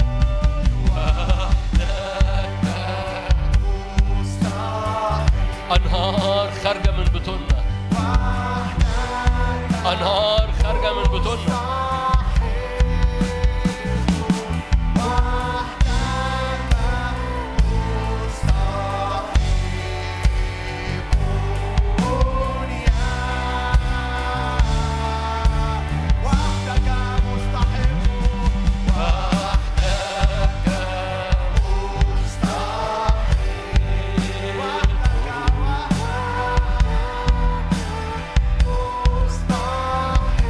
مستحق أنهار خارجة من بطوننا أنهار خارجة من بطوننا وحدك مستحق وحدك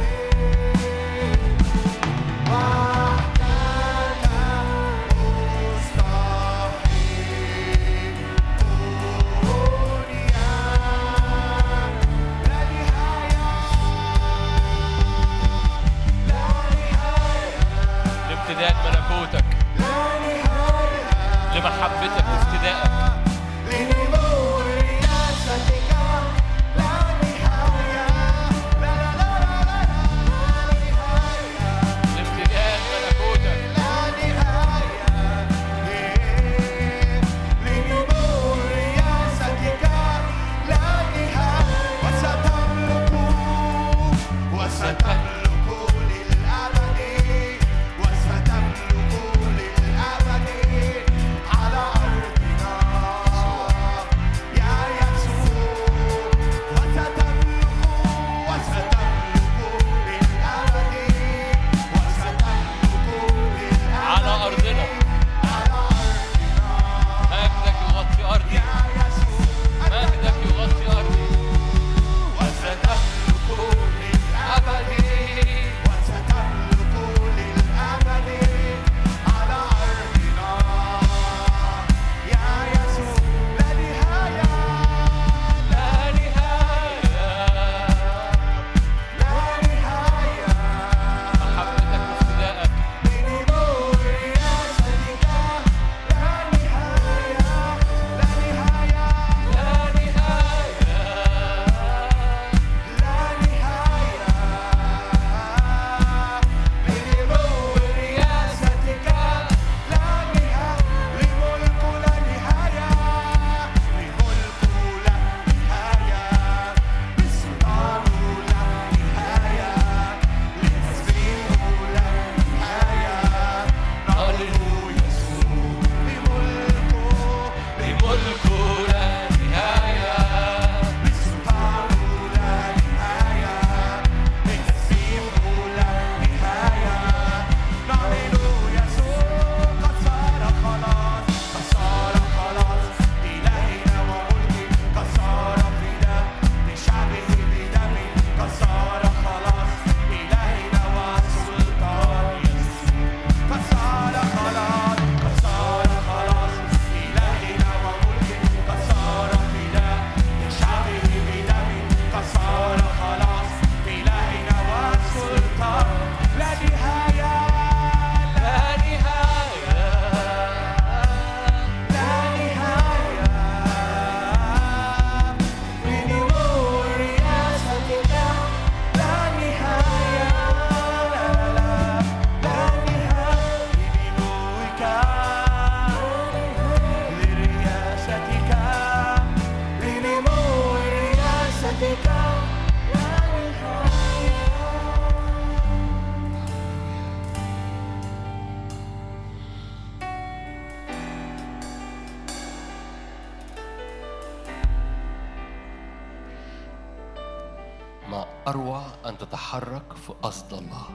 ما أروع أن تتحرك في قصد الله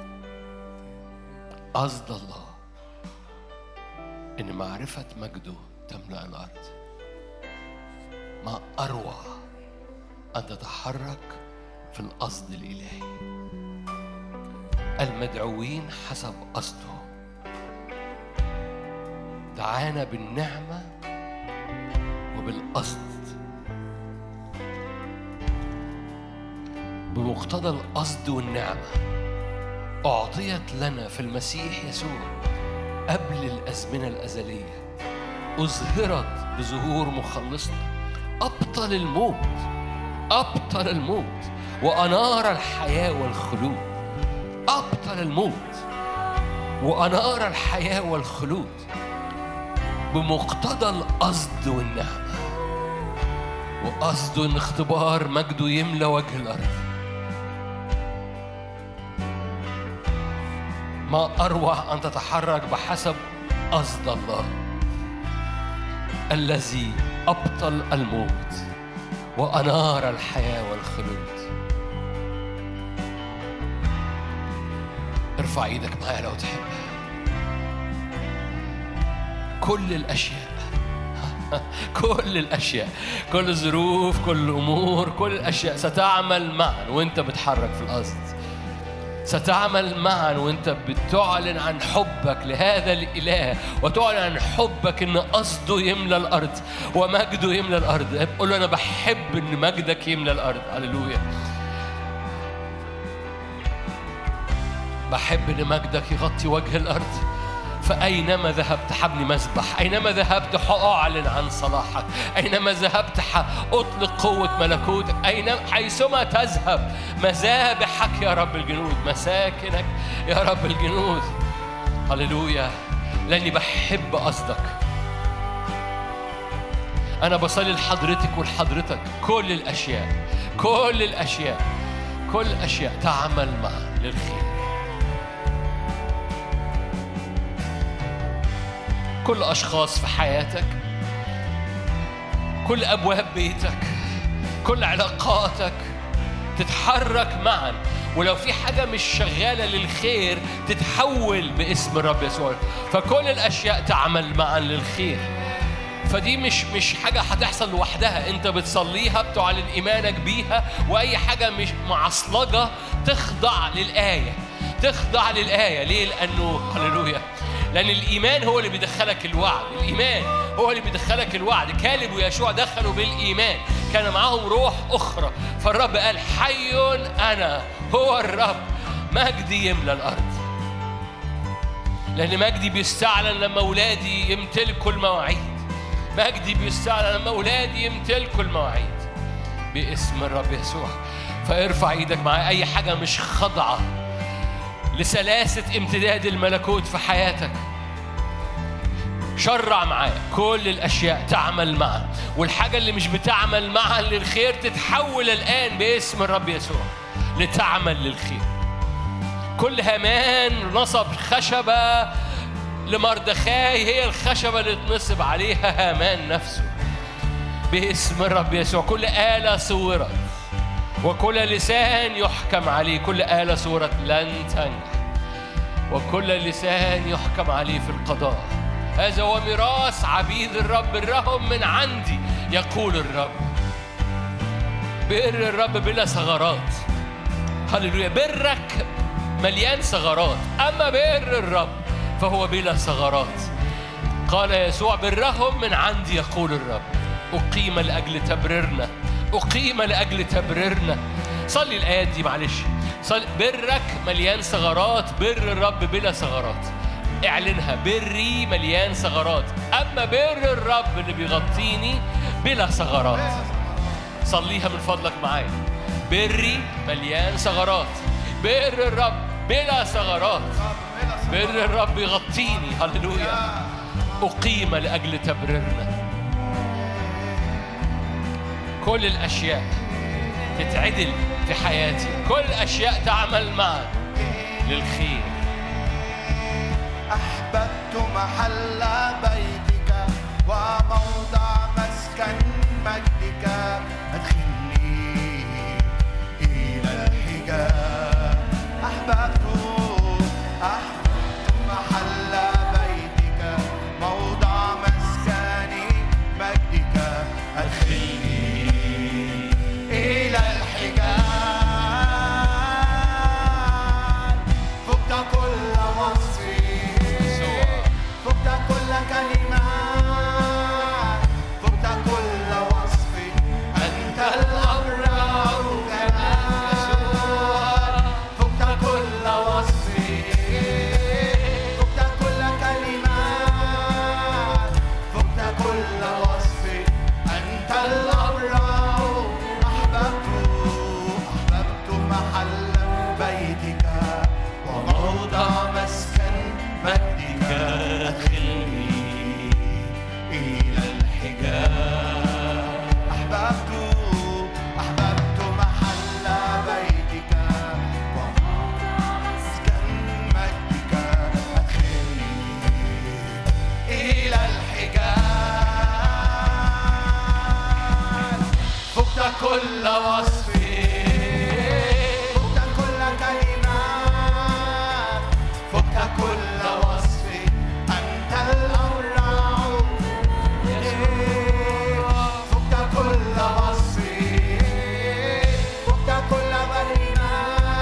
قصد الله إن معرفة مجده تملأ الأرض ما أروع أن تتحرك في القصد الإلهي المدعوين حسب قصده دعانا بالنعمة وبالقصد بمقتضى القصد والنعمة أعطيت لنا في المسيح يسوع قبل الأزمنة الأزلية أظهرت بظهور مخلصنا أبطل الموت أبطل الموت وأنار الحياة والخلود أبطل الموت وأنار الحياة والخلود بمقتضى القصد والنعمة وقصده إن اختبار مجده يملى وجه الأرض ما أروع أن تتحرك بحسب قصد الله الذي أبطل الموت وأنار الحياة والخلود ارفع ايدك معايا لو تحب كل الأشياء كل الأشياء كل الظروف كل الأمور كل الأشياء ستعمل معا وأنت بتحرك في القصد ستعمل معا وانت بتعلن عن حبك لهذا الاله وتعلن عن حبك ان قصده يملى الارض ومجده يملى الارض قول له انا بحب ان مجدك يملى الارض هللويا بحب ان مجدك يغطي وجه الارض فأينما ذهبت حبني مسبح أينما ذهبت أعلن عن صلاحك أينما ذهبت أطلق قوة ملكوتك أينما حيثما تذهب مذابحك يا رب الجنود مساكنك يا رب الجنود هللويا لأني بحب قصدك أنا بصلي لحضرتك ولحضرتك كل الأشياء كل الأشياء كل الأشياء تعمل معا للخير كل أشخاص في حياتك كل أبواب بيتك كل علاقاتك تتحرك معا ولو في حاجة مش شغالة للخير تتحول باسم الرب يسوع فكل الأشياء تعمل معا للخير فدي مش مش حاجة هتحصل لوحدها أنت بتصليها بتعلن إيمانك بيها وأي حاجة مش معصلجة تخضع للآية تخضع للآية ليه؟ لأنه هللويا لأن الإيمان هو اللي بيدخلك الوعد الإيمان هو اللي بيدخلك الوعد كالب ويشوع دخلوا بالإيمان كان معاهم روح أخرى فالرب قال حي أنا هو الرب مجدي يملى الأرض لأن مجدي بيستعلن لما أولادي يمتلكوا المواعيد مجدي بيستعلن لما أولادي يمتلكوا المواعيد باسم الرب يسوع فارفع ايدك معايا أي حاجة مش خاضعة لسلاسة امتداد الملكوت في حياتك شرع معايا كل الأشياء تعمل معا والحاجة اللي مش بتعمل معا للخير تتحول الآن باسم الرب يسوع لتعمل للخير كل هامان نصب خشبة لمردخاي هي الخشبة اللي اتنصب عليها هامان نفسه باسم الرب يسوع كل آلة صورت وكل لسان يحكم عليه كل آلة صورت لن تنجح وكل لسان يحكم عليه في القضاء هذا هو ميراث عبيد الرب برهم من عندي يقول الرب بر الرب بلا ثغرات هللويا برك مليان ثغرات أما بر الرب فهو بلا ثغرات قال يسوع برهم من عندي يقول الرب أقيم لأجل تبريرنا أقيم لأجل تبريرنا صلي الآيات دي معلش صلي برك مليان ثغرات بر الرب بلا ثغرات اعلنها بري مليان ثغرات أما بر الرب اللي بيغطيني بلا ثغرات صليها من فضلك معايا بري مليان ثغرات بر الرب بلا ثغرات بر الرب يغطيني هللويا أقيم لأجل تبريرنا كل الأشياء تتعدل في حياتي كل الأشياء تعمل معا للخير أحببت محل بيتك وموضع مسكن مجدك أدخلني إلى كل وصف فك كل كلمة فك كل وصف أنت الأورع فك كل وصف فك كل كلمة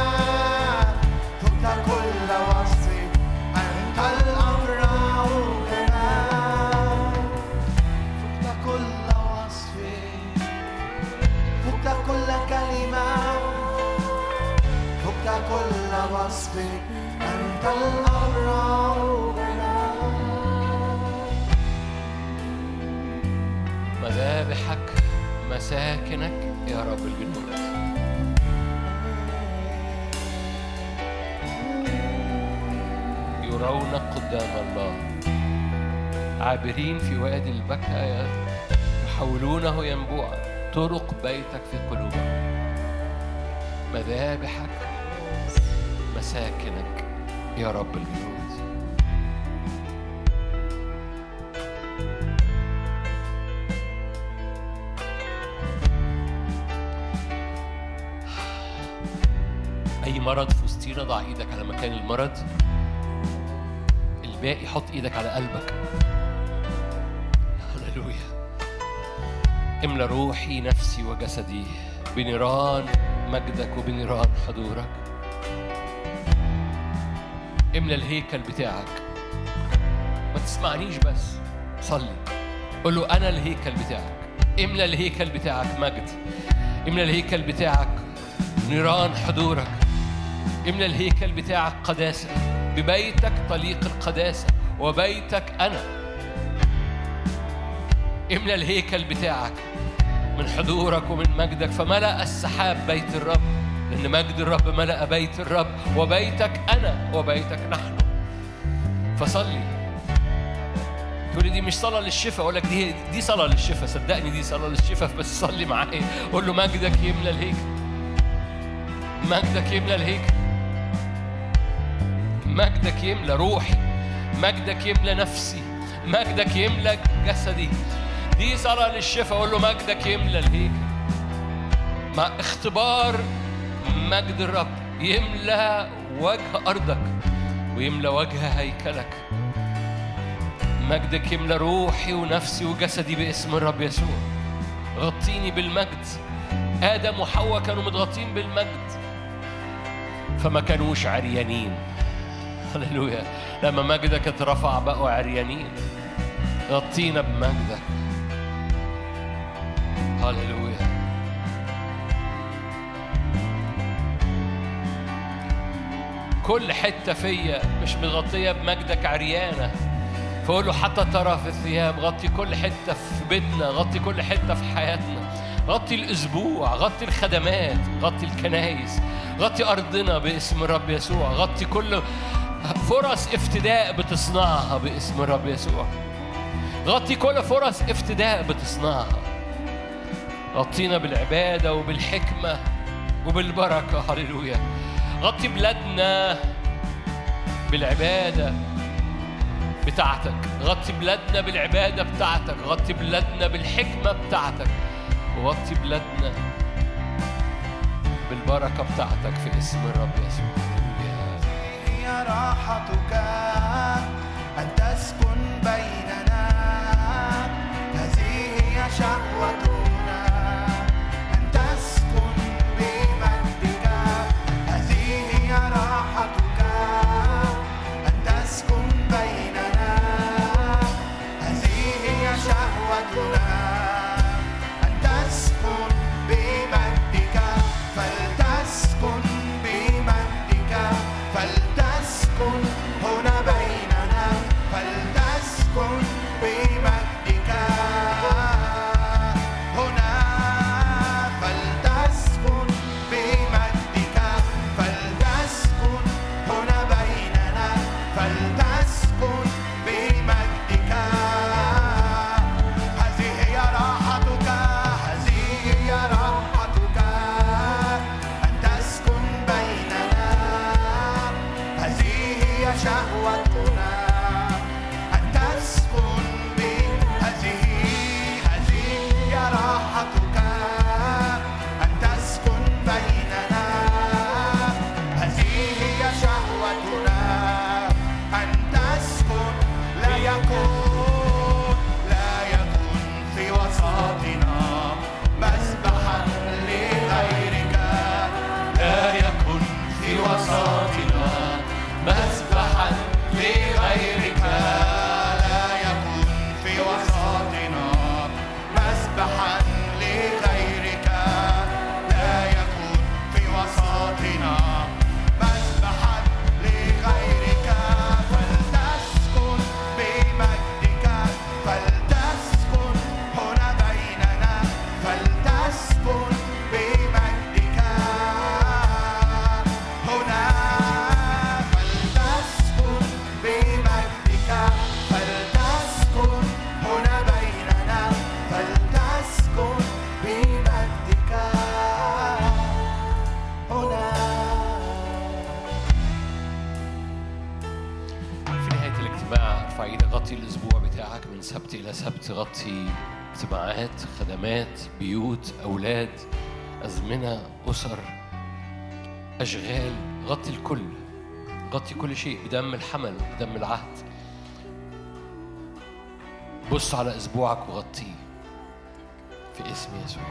فك كل وصف أنت الأورع لنا فك كل وصف فك كل كلمة فك كل وصف أنت الأبرع لنا مذابحك مساكنك يا رب الجنود يرون قدام الله عابرين في وادي البكا يحولونه ينبوعا طرق بيتك في قلوبهم مذابحك مساكنك يا رب الجنود أي مرض في وسطينا ضع إيدك على مكان المرض الباقي حط إيدك على قلبك هللويا املى روحي نفسي وجسدي بنيران مجدك وبنيران حضورك املى الهيكل بتاعك ما تسمعنيش بس صلي قول له انا الهيكل بتاعك املى الهيكل بتاعك مجد املى الهيكل بتاعك نيران حضورك املى الهيكل بتاعك قداسه ببيتك طليق القداسه وبيتك انا املى الهيكل بتاعك من حضورك ومن مجدك فملأ السحاب بيت الرب لأن مجد الرب ملأ بيت الرب وبيتك أنا وبيتك نحن فصلي تقولي دي مش صلاة للشفاء أقول لك دي دي صلاة للشفاء صدقني دي صلاة للشفاء بس صلي معايا قول له مجدك يملى الهيكل مجدك يملى الهيكل مجدك يملى روحي مجدك يملى نفسي مجدك يملى جسدي دي صلاة للشفاء أقول له مجدك يملى الهيكل مع اختبار مجد الرب يملى وجه أرضك ويملى وجه هيكلك مجدك يملى روحي ونفسي وجسدي باسم الرب يسوع غطيني بالمجد آدم وحواء كانوا متغطين بالمجد فما كانوش عريانين هللويا لما مجدك اترفع بقوا عريانين غطينا بمجدك هللويا كل حتة فيا مش متغطية بمجدك عريانة فقول له حتى ترى في الثياب غطي كل حتة في بيتنا غطي كل حتة في حياتنا غطي الأسبوع غطي الخدمات غطي الكنايس غطي أرضنا باسم الرب يسوع غطي كل فرص افتداء بتصنعها باسم الرب يسوع غطي كل فرص افتداء بتصنعها غطينا بالعبادة وبالحكمة وبالبركة هللويا غطي بلادنا بالعبادة بتاعتك غطي بلادنا بالعبادة بتاعتك غطي بلادنا بالحكمة بتاعتك وغطي بلادنا بالبركة بتاعتك في اسم الرب يسوع هللويا. هي راحتك أن تسكن بيننا هذه هي شهوتنا أن تسكن بمجدك هذه هي راحتك أن تسكن بيننا هذه هي شهوتنا أن تسكن بمجدك فلتسكن بمجدك فلتسكن هنا بيننا فلتسكن بمجدك تغطي اجتماعات خدمات بيوت أولاد أزمنة أسر أشغال غطي الكل غطي كل شيء بدم الحمل بدم العهد بص على أسبوعك وغطيه في اسم يسوع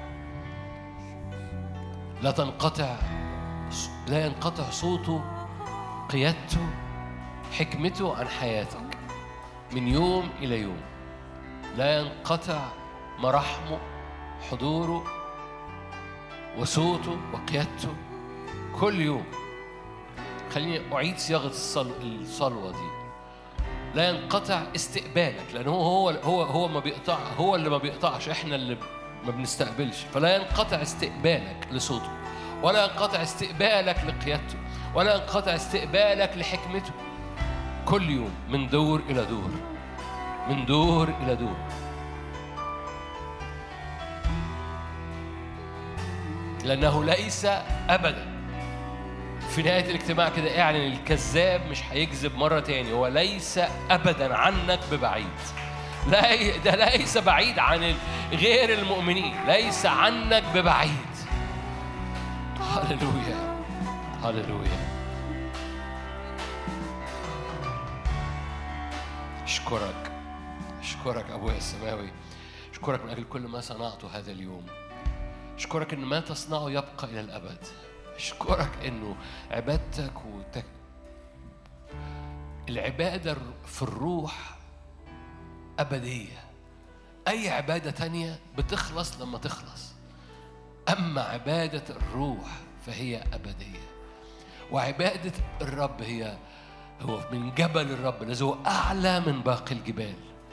لا تنقطع لا ينقطع صوته قيادته حكمته عن حياتك من يوم إلى يوم لا ينقطع مراحمه حضوره وصوته وقيادته كل يوم خليني أعيد صياغة الصل- الصلوة دي لا ينقطع استقبالك لأن هو هو هو هو ما بيقطع هو اللي ما بيقطعش احنا اللي ما بنستقبلش فلا ينقطع استقبالك لصوته ولا ينقطع استقبالك لقيادته ولا ينقطع استقبالك لحكمته كل يوم من دور إلى دور من دور إلى دور لأنه ليس أبدا في نهاية الاجتماع كده اعلن الكذاب مش هيكذب مرة تاني هو ليس أبدا عنك ببعيد لا ي- ده ليس بعيد عن ال- غير المؤمنين ليس عنك ببعيد هللويا هللويا اشكرك اشكرك ابويا السماوي اشكرك من اجل كل ما صنعته هذا اليوم اشكرك ان ما تصنعه يبقى الى الابد اشكرك انه عبادتك وتك... العباده في الروح ابديه اي عباده تانية بتخلص لما تخلص اما عباده الروح فهي ابديه وعباده الرب هي هو من جبل الرب الذي هو اعلى من باقي الجبال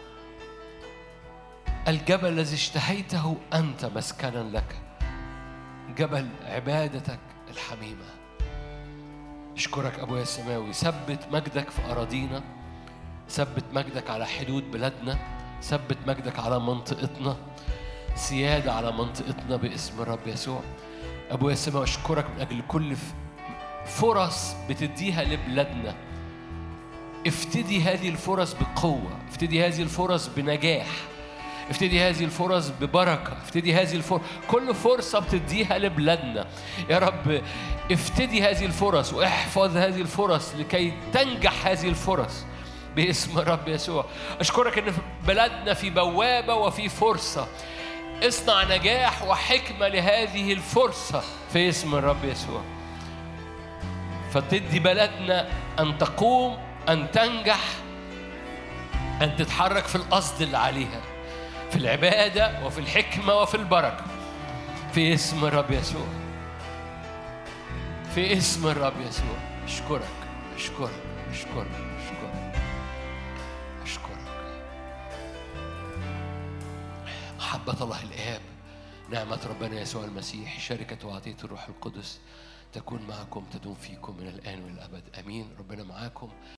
الجبل الذي اشتهيته انت مسكنا لك جبل عبادتك الحميمه اشكرك ابويا السماوي ثبت مجدك في اراضينا ثبت مجدك على حدود بلادنا ثبت مجدك على منطقتنا سيادة على منطقتنا باسم الرب يسوع أبويا السماوي أشكرك من أجل كل ف- فرص بتديها لبلادنا افتدي هذه الفرص بقوة افتدي هذه الفرص بنجاح افتدي هذه الفرص ببركة افتدي هذه الفرص كل فرصة بتديها لبلادنا يا رب افتدي هذه الفرص واحفظ هذه الفرص لكي تنجح هذه الفرص باسم الرب يسوع أشكرك أن في بلادنا في بوابة وفي فرصة اصنع نجاح وحكمة لهذه الفرصة في اسم الرب يسوع فتدي بلدنا أن تقوم أن تنجح أن تتحرك في القصد اللي عليها في العبادة وفي الحكمة وفي البركة في اسم الرب يسوع في اسم الرب يسوع أشكرك أشكرك أشكرك أشكرك أشكرك محبة الله الآب نعمة ربنا يسوع المسيح شركة وعطية الروح القدس تكون معكم تدوم فيكم من الآن والأبد آمين ربنا معاكم